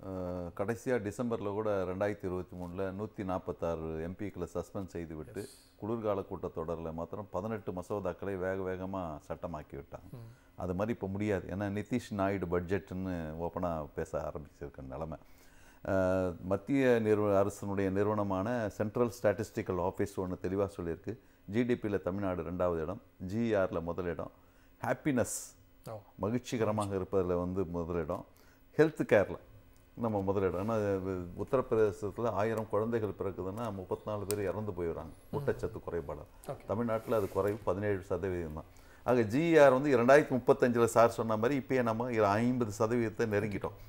கடைசியாக டிசம்பரில் கூட ரெண்டாயிரத்தி இருபத்தி மூணில் நூற்றி நாற்பத்தாறு எம்பிக்களை சஸ்பெண்ட் செய்து விட்டு குளிர்கால கூட்டத்தொடரில் மாத்திரம் பதினெட்டு மசோதாக்களை வேக வேகமாக சட்டமாக்கி விட்டாங்க அது மாதிரி இப்போ முடியாது ஏன்னா நிதிஷ் நாயுடு பட்ஜெட்னு ஓப்பனாக பேச ஆரம்பிச்சிருக்க நிலமை அஹ், மத்திய நிறுவ அரசினுடைய நிறுவனமான சென்ட்ரல் ஸ்டாட்டிஸ்டிக்கல் ஆஃபீஸ் ஒன்று தெளிவாக சொல்லியிருக்கு ஜிடிபியில் தமிழ்நாடு ரெண்டாவது இடம் ஜிஆரில் முதலிடம் ஹாப்பினஸ் ஓ. மகிழ்ச்சிகரமாக இருப்பதில் வந்து முதலிடம் ஹெல்த் கேரில் நம்ம முதலிடம் ஏன்னா இது உத்தரப்பிரதேசத்தில் ஆயிரம் குழந்தைகள் பிறக்குதுன்னா முப்பத்தி நாலு பேர் இறந்து போயிடுறாங்க ஊட்டச்சத்து குறைபாடால் தமிழ்நாட்டில் அது குறைவு பதினேழு சதவீதம் தான் ஆக ஜிஆர் வந்து இரண்டாயிரத்தி முப்பத்தஞ்சில் சார் சொன்ன மாதிரி இப்பயே நம்ம ஐம்பது சதவீதத்தை நெருங்கிட்டோம்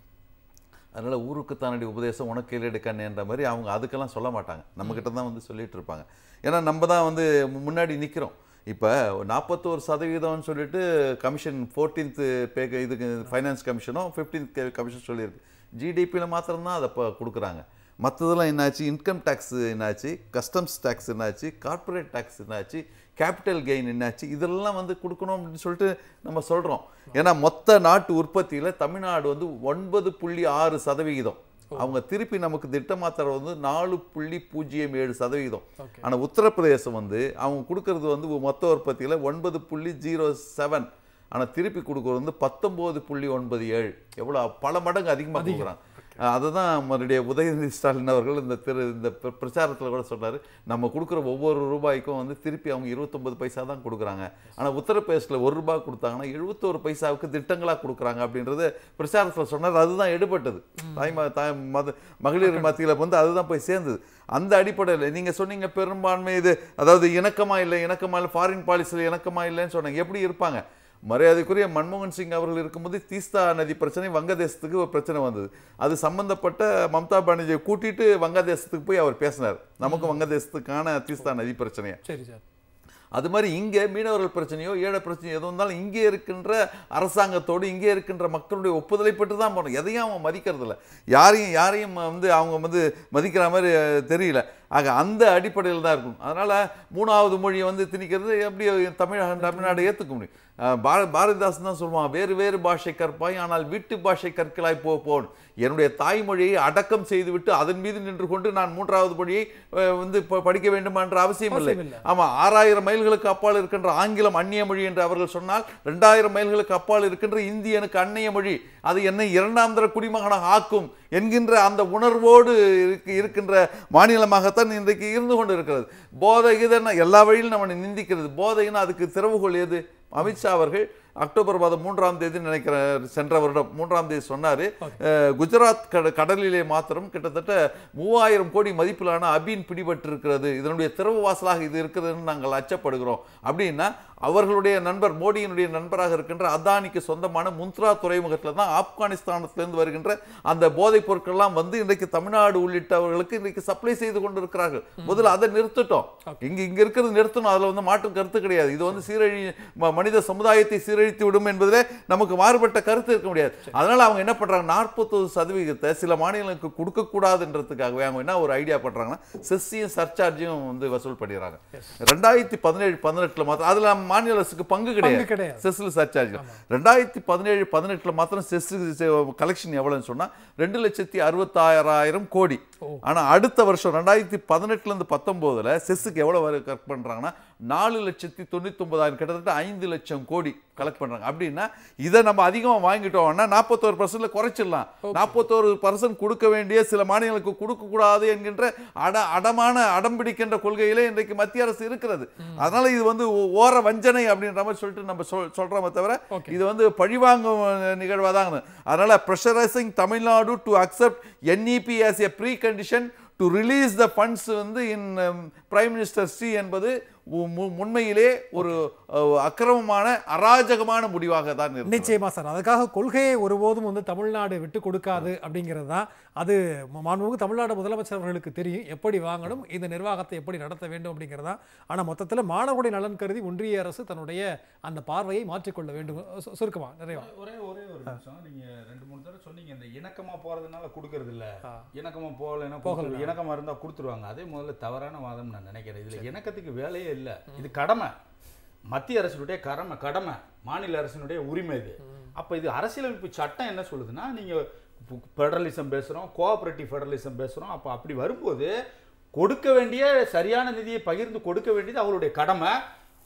அதனால் ஊருக்கு தானடி உபதேசம் உனக்கு கேளு கண்ணேன்ற மாதிரி அவங்க அதுக்கெல்லாம் சொல்ல மாட்டாங்க நம்மக்கிட்ட தான் வந்து சொல்லிட்டு இருப்பாங்க ஏன்னா நம்ம தான் வந்து மு- முன்னாடி நிற்கிறோம் இப்போ நாற்பத்தோரு சதவீதம்னு சொல்லிட்டு கமிஷன் ஃபோர்டீன்த்து பே இதுக்கு ஃபைனான்ஸ் கமிஷனும் ஃபிஃப்டீன்த் கமிஷன் சொல்லியிருக்கு ஜிடிபியில் மாத்திரம்தான் அதை இப்போ கொடுக்குறாங்க மற்றதெல்லாம் என்னாச்சு இன்கம் டேக்ஸ் என்னாச்சு கஸ்டம்ஸ் டேக்ஸ் என்னாச்சு கார்ப்பரேட் டேக்ஸ் என்னாச்சு கேபிட்டல் கெயின் என்னாச்சு இதெல்லாம் வந்து கொடுக்கணும் அப்படின்னு சொல்லிட்டு நம்ம சொல்கிறோம் ஏன்னா மொத்த நாட்டு உற்பத்தியில் தமிழ்நாடு வந்து ஒன்பது புள்ளி ஆறு சதவிகிதம் அவங்க திருப்பி நமக்கு திட்டமா தர வந்து நாலு புள்ளி பூஜ்ஜியம் ஏழு சதவீதம் ஆனால் உத்தரப்பிரதேசம் வந்து அவங்க கொடுக்கறது வந்து மொத்த உற்பத்தியில் ஒன்பது புள்ளி ஜீரோ செவன் ஆனால் திருப்பி கொடுக்கறது வந்து பத்தொம்போது புள்ளி ஒன்பது ஏழு எவ்வளோ பல மடங்கு அதிகமாக கொடுக்குறாங்க அஹ் அதுதான் நம்மளுடைய உதயநிதி ஸ்டாலின் அவர்கள் இந்த திரு இந்த பிர- பிரச்சாரத்துல கூட சொன்னாரு நம்ம கொடுக்குற ஒவ்வொரு ரூபாய்க்கும் வந்து திருப்பி அவங்க இருபத்தொன்பது பைசா தான் கொடுக்குறாங்க ஆனா உத்தரப்பிரதேசத்தில் ஒரு ரூபாய் கொடுத்தாங்கன்னா எழுபத்தோரு பைசாவுக்கு திட்டங்களா கொடுக்குறாங்க அப்படின்றது பிரச்சாரத்துல சொன்னார் அதுதான் எடுபட்டது தாய் ம- தாய் மத மகளிர் மத்தியில வந்து அதுதான் போய் சேர்ந்தது அந்த அடிப்படையில் நீங்க சொன்னீங்க பெரும்பான்மை இது அதாவது இணக்கமா இல்லை இணக்கமா இல்லை ஃபாரின் பாலிசியில் இணக்கமா இல்லைன்னு சொன்னாங்க எப்படி இருப்பாங்க மரியாதைக்குரிய மன்மோகன் சிங் அவர்கள் இருக்கும்போது தீஸ்தா நதி பிரச்சனை வங்கதேசத்துக்கு ஒரு பிரச்சனை வந்தது அது சம்பந்தப்பட்ட மம்தா பானர்ஜியை கூட்டிட்டு வங்கதேசத்துக்கு போய் அவர் பேசினார் நமக்கு வங்கதேசத்துக்கான தீஸ்தா நதி பிரச்சனையை சரி சார் அது மாதிரி இங்கே மீனவர்கள் பிரச்சனையோ ஏழை பிரச்சனையோ எதுவும் இருந்தாலும் இங்கே இருக்கின்ற அரசாங்கத்தோடு இங்கே இருக்கின்ற மக்களுடைய ஒப்புதலை பெற்று தான் போகணும் எதையும் அவங்க மதிக்கிறது இல்ல யாரையும் யாரையும் வந்து அவங்க வந்து மதிக்கிற மாதிரி அஹ், தெரியல ஆக அந்த அடிப்படையில் தான் இருக்கும் அதனால மூணாவது மொழியை வந்து திணிக்கிறது எப்படி தமிழ் தமிழ்நாடு ஏற்றுக்க முடியும் அஹ், பார பாரதிதாசன் தான் சொல்லுவான் வேறு வேறு பாஷை கற்பாய் ஆனால் வீட்டு பாஷை கற்களாய் போ போன் என்னுடைய தாய்மொழியை அடக்கம் செய்துவிட்டு அதன் மீது நின்று கொண்டு நான் மூன்றாவது மொழியை அஹ், வந்து ப- படிக்க வேண்டும் என்ற அவசியம் இல்லை அவசியம் இல்லை. ஆமா ஆறாயிரம் மைல்களுக்கு அப்பால் இருக்கின்ற ஆங்கிலம் அந்நிய மொழி என்று அவர்கள் சொன்னால் ரெண்டாயிரம் மைல்களுக்கு அப்பால் இருக்கின்ற இந்தி எனக்கு அந்நிய மொழி அது என்னை இரண்டாம் தர குடிமகனாக ஆக்கும் என்கின்ற அந்த உணர்வோடு இருக்கு- இருக்கின்ற மாநிலமாகத்தான் இன்றைக்கு இருந்து கொண்டு இருக்கிறது போதை இதென்ன எல்லா வழியிலும் நம்ம நிந்திக்கிறது போதைன்னா அதுக்கு திறவுகோல் எது அமித்ஷா அவர்கள் அக்டோபர் மாதம் மூன்றாம் தேதி நினைக்கிறேன் சென்ற வருடம் மூன்றாம் தேதி சொன்னாரு அஹ், குஜராத் கட கடலிலே மாத்திரம் கிட்டத்தட்ட மூவாயிரம் கோடி மதிப்பிலான அபீன் பிடிபட்டிருக்கிறது இதனுடைய திறவு வாசலாக இது இருக்கிறதுன்னு நாங்கள் அச்சப்படுகிறோம் அப்படின்னா அவர்களுடைய நண்பர் மோடியினுடைய நண்பராக இருக்கின்ற அதானிக்கு சொந்தமான முந்த்ரா துறைமுகத்தில் தான் ஆப்கானிஸ்தானத்திலிருந்து வருகின்ற அந்த போதைப் பொருட்கள்லாம் வந்து இன்றைக்கு தமிழ்நாடு உள்ளிட்டவர்களுக்கு இன்றைக்கு சப்ளை செய்து கொண்டிருக்கிறார்கள் முதல்ல அதை நிறுத்தட்டும் இங்க இங்க இருக்கிறது நிறுத்தணும் அதுல வந்து மாற்று கருத்து கிடையாது இது வந்து சீரழி ம- மனித சமுதாயத்தை சீரழித்து விடும் என்பதிலே நமக்கு மாறுபட்ட கருத்து இருக்க முடியாது அதனால அவங்க என்ன பண்றாங்க நாற்பத்தொரு சதவீதத்தை சில மாநிலங்களுக்கு கொடுக்க கூடாதுன்றதுக்காகவே அவங்க என்ன ஒரு ஐடியா பண்றாங்கன்னா செஸ்ஸையும் சர்சார்ஜையும் வந்து வசூல் பண்ணிடுறாங்க ரெண்டாயிரத்தி பதினேழு பதினெட்டுல மாத்திரம் அதுல மாநில அரசுக்கு பங்கு கிடையாது கிடையாது. செஸ்ல சர்சார்ஜ் ரெண்டாயிரத்தி பதினேழு பதினெட்டுல மாத்திரம் செஸ் கலெக்ஷன் எவ்வளவுன்னு சொன்னா ரெண்டு லட்சத்தி அறுபத்தாயிரம் கோடி ஆனா அடுத்த வருஷம் ரெண்டாயிரத்தி பதினெட்டுல இருந்து பத்தொன்பதுல செஸ்ஸுக்கு எவ்வளவு வர கலெக்ட் பண்றாங்கன்னா நாலு லட்சத்தி தொண்ணூத்தி ஒன்பதாயிரம் கிட்டத்தட்ட ஐந்து லட்சம் கோடி கலெக்ட் பண்றாங்க அப்படின்னா இதை நம்ம அதிகமா வாங்கிட்டோம்னா நாற்பத்தோரு பர்சன்ட்ல குறைச்சிடலாம் நாற்பத்தோரு பர்சன்ட் கொடுக்க வேண்டிய சில மாநிலங்களுக்கு கொடுக்க கூடாது என்கின்ற அட அடமான அடம் பிடிக்கின்ற கொள்கையிலே இன்றைக்கு மத்திய அரசு இருக்கிறது அதனால இது வந்து ஓ- ஓர வஞ்சனை அப்படின்ற மாதிரி சொல்லிட்டு நம்ம சொல் சொல்றோமே தவிர Okay. இது வந்து பழிவாங்கும் நிகழ்வாக தான் அதனால pressurising Tamil Nadu to accept NEP as a pre condition to release the funds வந்து இன் பிரைம் மினிஸ்டர் ஸ்ரீ என்பது உ- மு- உண்மையிலே ஒரு அஹ், அக்கிரமமான அராஜகமான முடிவாக தான் இருக்கிறது நிச்சயமா சார் அதுக்காக கொள்கையை ஒருபோதும் வந்து தமிழ்நாடு விட்டு கொடுக்காது அப்படிங்கிறது தான் அது ம- மாண்புமிகு தமிழ்நாடு முதலமைச்சர் அவர்களுக்கு தெரியும் எப்படி வாங்கணும் இந்த நிர்வாகத்தை எப்படி நடத்த வேண்டும் அப்படிங்கிறதா ஆனா மொத்தத்துல மாணவர்களுடைய நலன் கருதி ஒன்றிய அரசு தன்னுடைய அந்த பார்வையை மாற்றிக்கொள்ள வேண்டும் சு- சுருக்கமா நிறைவா ஒரே ஒரே ஒரு நிமிஷம் நீங்க ரெண்டு மூணு தடவை சொன்னீங்க இந்த இணக்கமா போறதுனால கொடுக்கறது இல்ல இணக்கமா போகலைன்னா போகல இணக்கமா இருந்தா கொடுத்துருவாங்க அதே முதல்ல தவறான வாதம் நான் நினைக்கிறேன் இதுல இணக்கத்துக்கு வேலையே இல்ல இது கடமை மத்திய அரசினுடைய கடமை கடமை மாநில அரசினுடைய உரிமை இது அப்ப இது அரசியலமைப்பு சட்டம் என்ன சொல்லுதுன்னா நீங்க ஃபெடரலிசம் பேசுறோம் கோஆபரேட்டிவ் ஃபெடரலிசம் பேசுறோம் அப்ப அப்படி வரும்போது கொடுக்க வேண்டிய சரியான நிதியை பகிர்ந்து கொடுக்க வேண்டியது அவருடைய கடமை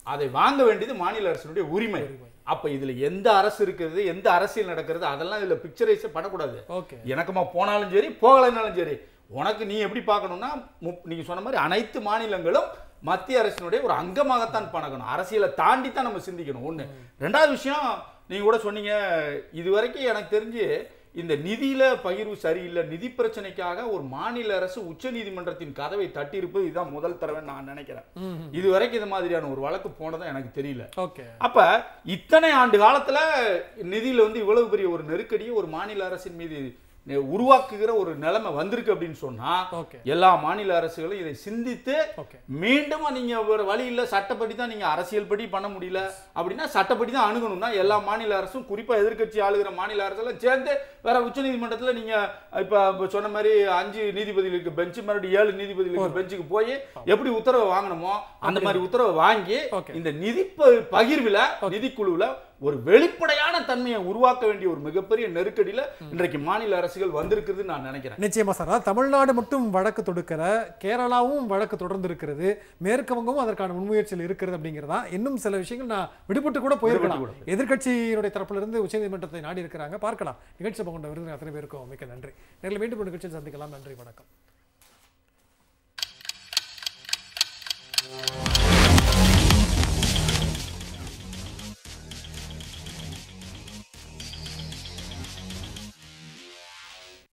அதை வாங்க வேண்டியது மாநில அரசினுடைய உரிமை அப்ப இதுல எந்த அரசு இருக்கிறது எந்த அரசியல் நடக்கிறது அதெல்லாம் இதுல பிக்சரைஸே பண்ணக்கூடாது ஓகே எனக்குமா போனாலும் சரி போகலைனாலும் சரி உனக்கு நீ எப்படி பார்க்கணும்னா முப்- நீங்க சொன்ன மாதிரி அனைத்து மாநிலங்களும் மத்திய அரசினுடைய ஒரு அங்கமாகத்தான் பணக்கணும் அரசியலை தாண்டி தான் நம்ம சிந்திக்கணும் ஒண்ணு ரெண்டாவது விஷயம் நீங்க கூட சொன்னீங்க இது வரைக்கும் எனக்கு தெரிஞ்சு இந்த நிதியில பகிர்வு சரியில்லை நிதி பிரச்சனைக்காக ஒரு மாநில அரசு உச்ச நீதிமன்றத்தின் கதவை தட்டி இருப்பது இதுதான் முதல் தடவை நான் நினைக்கிறேன் இது வரைக்கும் இது மாதிரியான ஒரு வழக்கு போனதா எனக்கு தெரியல ஓகே அப்ப இத்தனை ஆண்டு காலத்துல நிதியில வந்து இவ்வளவு பெரிய ஒரு நெருக்கடியை ஒரு மாநில அரசின் மீது நெ- உருவாக்குகிற ஒரு நிலைமை வந்திருக்கு அப்படின்னு சொன்னா ஓகே எல்லா மாநில அரசுகளும் இதை சிந்தித்து ஓகே மீண்டும் நீங்க ஒரு வழி இல்ல சட்டப்படி தான் நீங்க அரசியல் படி பண்ண முடியல அப்படின்னா சட்டப்படி தான் அணுகணும்னா எல்லா மாநில அரசும் குறிப்பா எதிர்க்கட்சி ஆளுகிற மாநில அரசெல்லாம் சேர்ந்து வேற உச்ச நீதிமன்றத்துல நீங்க இப்ப இப்ப சொன்ன மாதிரி அஞ்சு நீதிபதிகளுக்கு பெஞ்ச் மறுபடியும் ஏழு நீதிபதிகளுக்கு பெஞ்சுக்கு போய் எப்படி உத்தரவு வாங்கணுமோ அந்த மாதிரி உத்தரவை வாங்கி Okay. இந்த நிதி ப- பகிர்வுல நிதிக்குழுவுல ஒரு வெளிப்படையான தன்மையை உருவாக்க வேண்டிய ஒரு மிகப்பெரிய நெருக்கடியில இன்றைக்கு மாநில அரசுகள் வந்திருக்குதுன்னு நான் நினைக்கிறேன் நிச்சயமா சார் அதாவது தமிழ்நாடு மட்டும் வழக்கு தொடுக்கல கேரளாவும் வழக்கு தொடர்ந்து இருக்கிறது மேற்கு வங்கமும் அதற்கான முன்முயற்சியில் இருக்கிறது அப்படிங்கிறதா இன்னும் சில விஷயங்கள் நான் விடுபட்டு கூட போயிருக்கலாம் விடுபட்டு எதிர்க்கட்சியினுடைய தரப்புல இருந்து உச்சநீதிமன்றத்தை நாடி இருக்கிறாங்க பார்க்கலாம் நிகழ்ச்சி கொண்ட விருது அத்தனை பேருக்கும் மிக்க நன்றி நேரில் மீண்டும் ஒரு நிகழ்ச்சியில் சந்திக்கலாம் நன்றி வணக்கம்